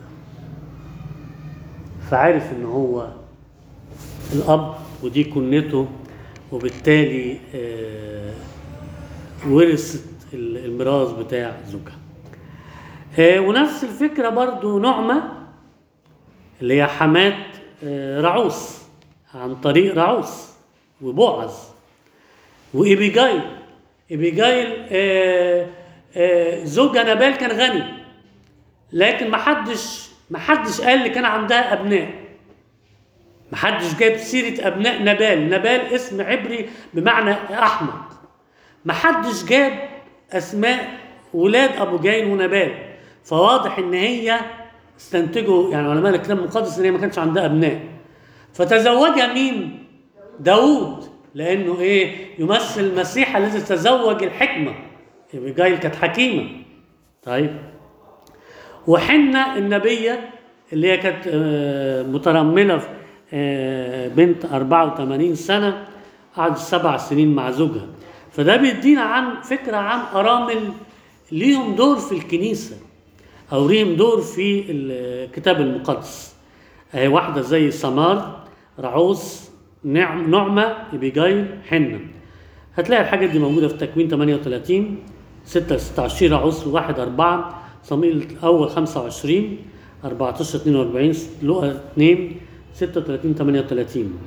فعرف ان هو الاب ودي كنيته وبالتالي آه، ورثت ال- الميراث بتاع زوجها آه، ونفس الفكرة برضو نعمة اللي هي حماة آه، رعوس عن طريق رعوس وبوعز وإبيجايل إبيجايل آه، آه، زوجها نبال كان غني لكن محدش محدش قال اللي كان عندها أبناء محدش جايب سيرة أبناء نبال نبال اسم عبري بمعنى أحمد محدش جاب أسماء ولاد أبو جايل ونبال فواضح إن هي استنتجوا يعني علماء الكتاب المقدس إن هي ما كانش عندها أبناء فتزوجها مين؟ داوود لأنه إيه؟ يمثل المسيح الذي تزوج الحكمة إبيجايل كانت حكيمة طيب وحنة النبية اللي هي كانت آه، مترملة في- آه، بنت 84 سنة قعدت سبع سنين مع زوجها فده بيدينا عن فكرة عن أرامل ليهم دور في الكنيسة أو ليهم دور في الكتاب المقدس أهي واحدة زي سمار رعوس نعم نعمة إبيجايل حنة هتلاقي الحاجات دي موجودة في تكوين 38 6 26 رعوس 1 4 صموئيل الأول 25 14 42 لقى 2 36 38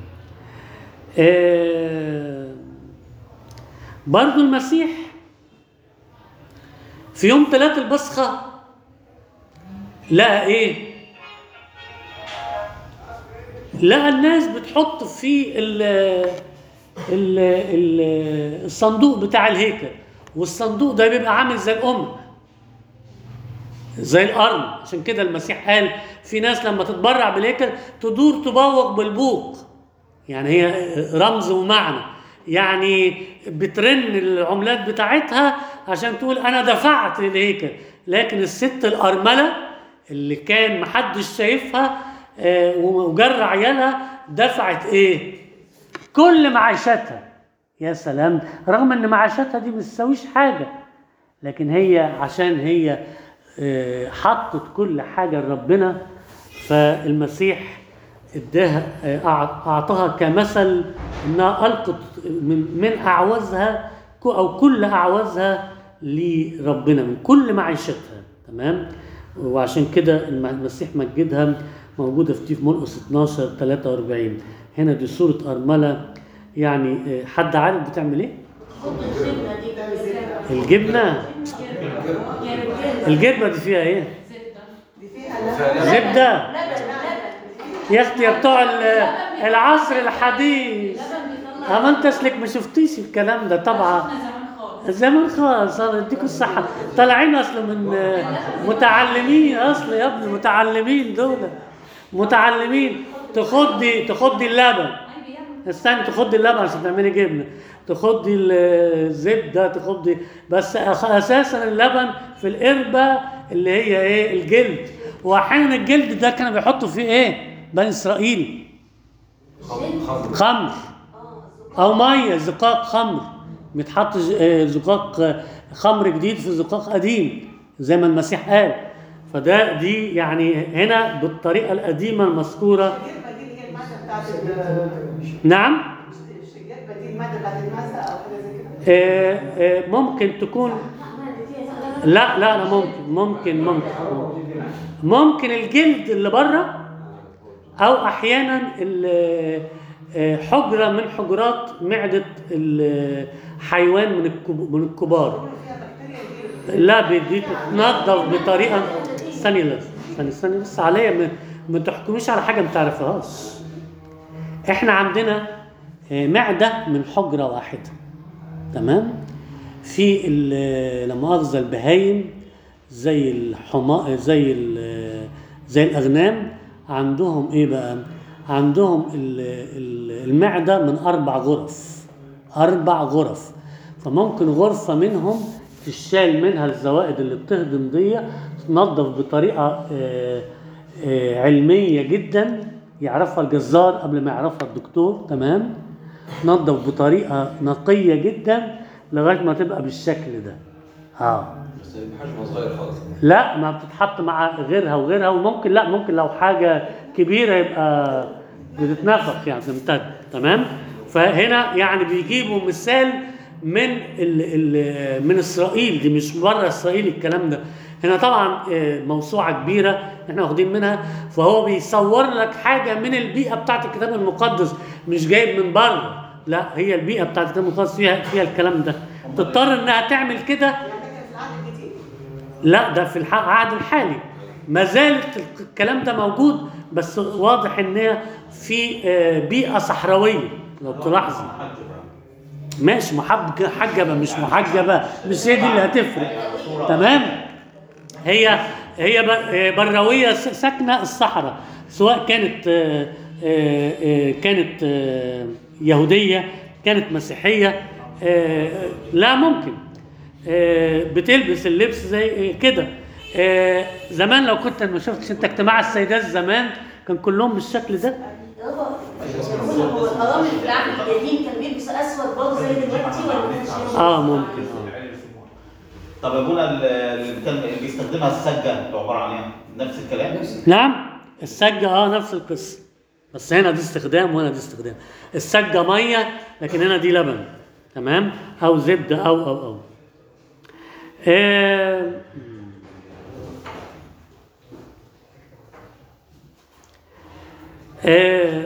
آه برضو المسيح في يوم ثلاث البصخة لقى ايه؟ لقى الناس بتحط في ال ال ال الصندوق بتاع الهيكل والصندوق ده بيبقى عامل زي القمع زي القرن عشان كده المسيح قال في ناس لما تتبرع بالهيكل تدور تبوق بالبوق يعني هي رمز ومعنى يعني بترن العملات بتاعتها عشان تقول انا دفعت للهيكل لكن الست الارمله اللي كان محدش شايفها آه، وجر عيالها دفعت ايه كل معاشاتها يا سلام رغم ان معاشاتها دي مش تساويش حاجه لكن هي عشان هي آه، حطت كل حاجه لربنا فالمسيح اداها آه، أع- اعطاها كمثل انها القت من من اعوازها ك- او كل اعوازها لربنا من كل معيشتها تمام وعشان كده الم- المسيح مجدها موجوده في في مرقس 12 43 هنا دي صوره ارمله يعني آه، حد عارف بتعمل ايه؟
خد الجبنه دي
الجبنه
يا رجاله
الجبنه دي فيها ايه؟
دي فيها لبن
زبده
لبن لبن
يا اختي يا بتوع ال- العصر الحديث
لبن بيطلع
اما انت اصلك ما شفتيش الكلام ده طبعا
احنا زمان خالص
زمان خالص الله يديكوا الصحة طالعين اصل من آه، متعلمين اصل يا ابني متعلمين دول متعلمين تخدي تخدي اللبن استني تخدي اللبن عشان تعملي جبنه تخدي ال- الزبده تخدي بس أخ- اساسا اللبن في القربه اللي هي ايه الجلد واحيانا الجلد ده كانوا بيحطوا فيه ايه بني اسرائيل
خمر خمر
خمر او ميه زقاق خمر بيتحط ز- آه، زقاق آه، خمر جديد في زقاق قديم زي ما المسيح قال فده دي يعني هنا بالطريقه القديمه المذكوره
الشجير بديل هي المادة بتاعت ال-
نعم
الشجير بديل المادة بتاعت المسا أو حاجة زي كده
آه، آه، ممكن تكون لا لا لا ممكن ممكن ممكن ممكن الجلد اللي بره او احيانا ال- آه، حجره من حجرات معده الحيوان من الكب- من الكبار
فيها بكتيريا كتير
لا بدي تتنضف بطريقه ثانيه لا ثانيه ثانيه بس عليا ما, ما تحكميش على حاجه ما تعرفهاش احنا عندنا آه، معده من حجره واحده تمام في ال- لا مؤاخذه البهايم زي الحما زي ال- زي الاغنام عندهم ايه بقى عندهم ال- ال- المعده من اربع غرف اربع غرف فممكن غرفه منهم تشال منها الزوائد اللي بتهضم دي تنظف بطريقه آه، آه، علميه جدا يعرفها الجزار قبل ما يعرفها الدكتور تمام تنظف بطريقه نقيه جدا لغايه ما تبقى بالشكل ده اه
بس بحجم صغير خالص
لا ما بتتحط مع غيرها وغيرها وممكن لا ممكن لو حاجه كبيره يبقى بتتنفخ يعني تمتد تمام فهنا يعني بيجيبوا مثال من ال ال من اسرائيل دي مش بره اسرائيل الكلام ده هنا طبعا آه، موسوعه كبيره احنا واخدين منها فهو بيصور لك حاجه من البيئه بتاعت الكتاب المقدس مش جايب من بره لا هي البيئه بتاعت الكتاب المقدس فيها فيها الكلام ده تضطر انها تعمل كده
يعني ده كان في العهد الجديد
لا ده في الح- العهد الحالي ما زالت الك- الكلام ده موجود بس واضح ان هي في آه، بيئه صحراويه لو تلاحظي ماشي محب محجبه مش محجبه مش هي دي اللي هتفرق تمام هي هي ب- آه، برويه س- ساكنه الصحراء سواء كانت آه، آه، آه، كانت آه، يهوديه كانت مسيحيه آه، آه، لا ممكن آه، بتلبس اللبس زي آه، كده آه، زمان لو كنت ما شفتش انت اجتماع السيدات زمان كان كلهم بالشكل ده
يابا هو الارامل في العهد القديم كان بيلبس اسود برضه زي دلوقتي ولا ما كانش ينفع؟
اه ممكن اه
طب يا ابونا ال- اللي كان اللي بيستخدمها السجه اللي عباره عن ايه؟ نفس الكلام؟
نعم السجة اه نفس القصة بس هنا دي استخدام وهنا دي استخدام السجة مية لكن هنا دي لبن تمام او زبدة او او او آه آه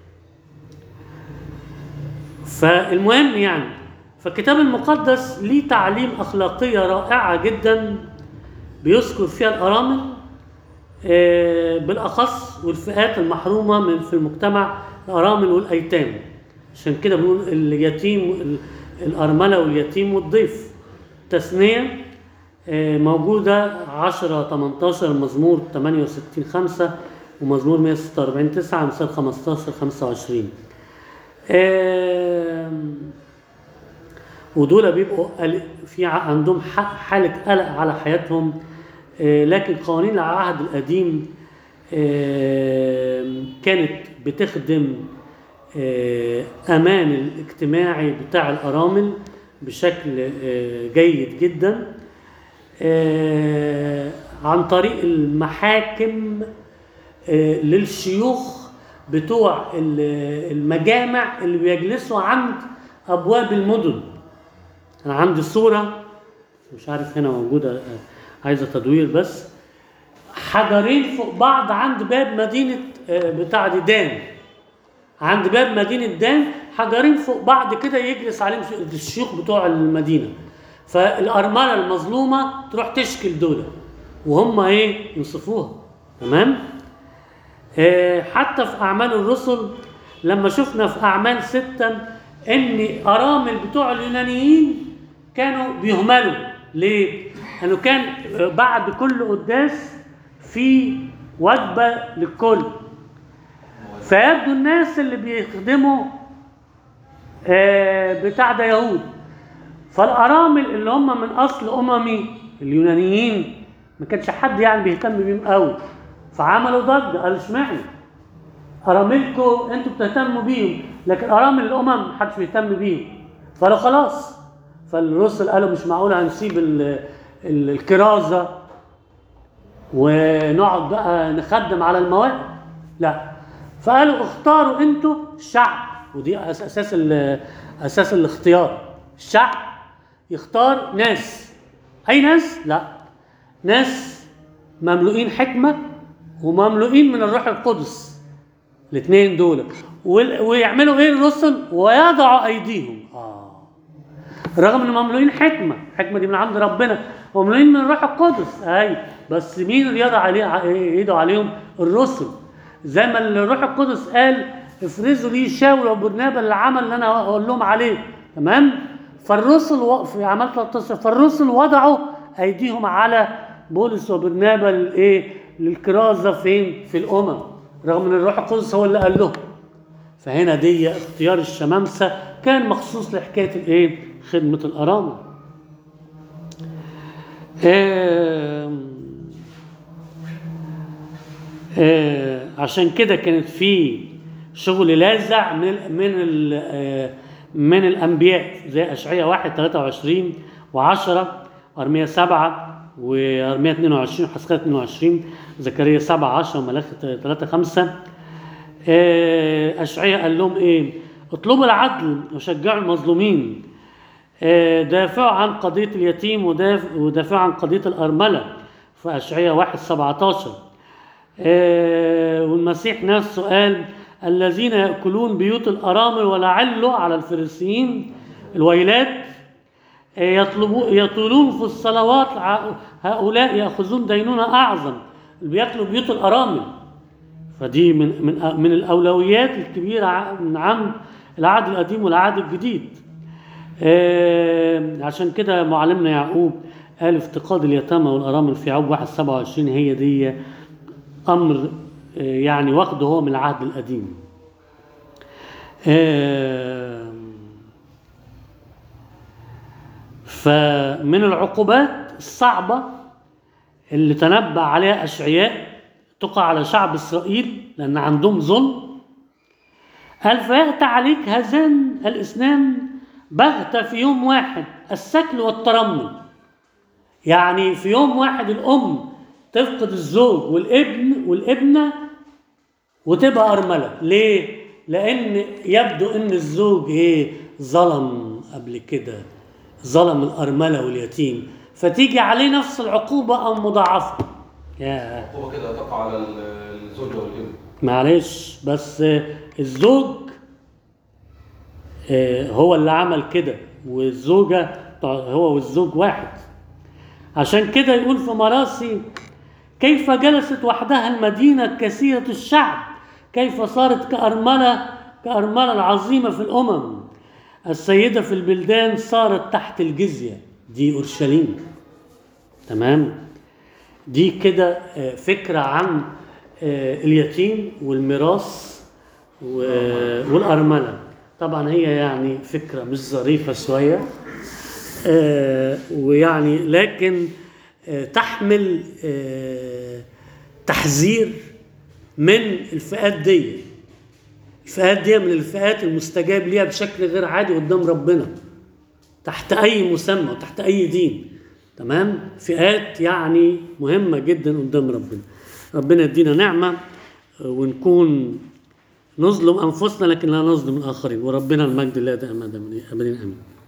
فالمهم يعني فالكتاب المقدس ليه تعليم أخلاقية رائعة جدا بيذكر فيها الأرامل آه، بالأخص والفئات المحرومة من في المجتمع الأرامل والأيتام عشان كده بنقول اليتيم ال- الأرملة واليتيم والضيف تثنية آه، موجودة 10 18 مزمور 68 5 ومزمور 146 9 مثال 15 25 آم، ودول بيبقوا قل- في ع- عندهم ح- حالة قلق على حياتهم آه، لكن قوانين العهد القديم آم، كانت بتخدم آه، أمان الاجتماعي بتاع الأرامل بشكل آه، جيد جدا آه، عن طريق المحاكم آه، للشيوخ بتوع ال- المجامع اللي بيجلسوا عند ابواب المدن انا عندي صوره مش عارف هنا موجوده آه، عايزه تدوير بس حجرين فوق بعض عند باب مدينه آه، بتاع دي دان عند باب مدينه دان حجرين فوق بعض كده يجلس عليهم الشيوخ بتوع المدينه فالارمله المظلومه تروح تشكل دول وهم ايه ينصفوها تمام آه، حتى في أعمال الرسل لما شفنا في أعمال ستة إن أرامل بتوع اليونانيين كانوا بيهملوا ليه؟ لأنه كان آه، بعد كل قداس في وجبة للكل فيبدو الناس اللي بيخدموا آه، بتاع ده يهود فالارامل اللي هم من اصل اممي اليونانيين ما كانش حد يعني بيهتم بيهم قوي فعملوا ضجه قالوا اشمعنى اراملكم انتوا بتهتموا بيهم لكن ارامل الامم محدش بيهتم بيهم فقالوا خلاص فالرسل قالوا مش معقول هنسيب ال- ال- الكرازه ونقعد بقى نخدم على المواد لا فقالوا اختاروا انتوا الشعب ودي أس- اساس ال- اساس الاختيار الشعب يختار ناس اي ناس لا ناس مملوئين حكمه ومملوئين من الروح القدس الاثنين دول وال- ويعملوا ايه الرسل ويضعوا ايديهم اه رغم ان مملوئين حكمه الحكمه دي من عند ربنا ومملوئين من الروح القدس اي بس مين اللي يضع عليه ع- ايده عليهم الرسل زي ما الروح القدس قال افرزوا لي شاول وبرنابا العمل اللي انا هقول لهم عليه تمام فالرسل و... في اعمال 13 فالرسل وضعوا ايديهم على بولس وبرنابا للايه للكرازه فين في الامم رغم ان الروح القدس هو اللي قال لهم فهنا دي اختيار الشمامسه كان مخصوص لحكايه الايه خدمه الارامل آم، آه، عشان كده كانت في شغل لاذع من ال من ال آه، من الانبياء زي اشعياء 1 23 و10 ارميا 7 وارميا 22 وحسقيا 22 زكريا 7 10 وملاخي 3 5 آه، اشعياء قال لهم ايه اطلبوا العدل وشجعوا المظلومين آه، دافعوا عن قضية اليتيم وداف- ودافعوا عن قضية الأرملة في أشعياء 1 17 آه، والمسيح نفسه قال الذين يأكلون بيوت الأرامل ولعلوا على الفريسيين الويلات آه، يطلبوا يطولون في الصلوات ع- هؤلاء يأخذون دينونة أعظم اللي بياكلوا بيوت الأرامل فدي من من من الأولويات الكبيرة ع- من عند العهد القديم والعهد الجديد آه، عشان كده معلمنا يعقوب قال افتقاد اليتامى والارامل في يعقوب 1 27 هي دي امر آه، يعني واخده هو من العهد القديم. آه، فمن العقوبات الصعبه اللي تنبأ عليها اشعياء تقع على شعب اسرائيل لان عندهم ظلم قال فيأتى عليك هذان الاثنان بغتة في يوم واحد السكل والترمل يعني في يوم واحد الأم تفقد الزوج والابن والابنة وتبقى أرملة ليه؟ لأن يبدو إن الزوج إيه ظلم قبل كده ظلم الأرملة واليتيم فتيجي عليه نفس العقوبة أو مضاعفة ياه
هو كده تقع على ال- الزوجة والابن
معلش بس الزوج آه، هو اللي عمل كده والزوجة هو والزوج واحد عشان كده يقول في مراسي كيف جلست وحدها المدينة كثيرة الشعب كيف صارت كأرملة كأرملة العظيمة في الأمم السيدة في البلدان صارت تحت الجزية دي أورشليم تمام دي كده آه، فكرة عن آه، اليتيم والميراث و- والأرملة طبعا هي يعني فكرة مش ظريفة شوية آه، ويعني لكن آه، تحمل آه، تحذير من الفئات دي الفئات دي من الفئات المستجاب ليها بشكل غير عادي قدام ربنا تحت اي مسمى وتحت اي دين تمام فئات يعني مهمه جدا قدام ربنا ربنا يدينا نعمه آه، ونكون نظلم انفسنا لكن لا نظلم الاخرين وربنا المجد لا دائما ابدا امين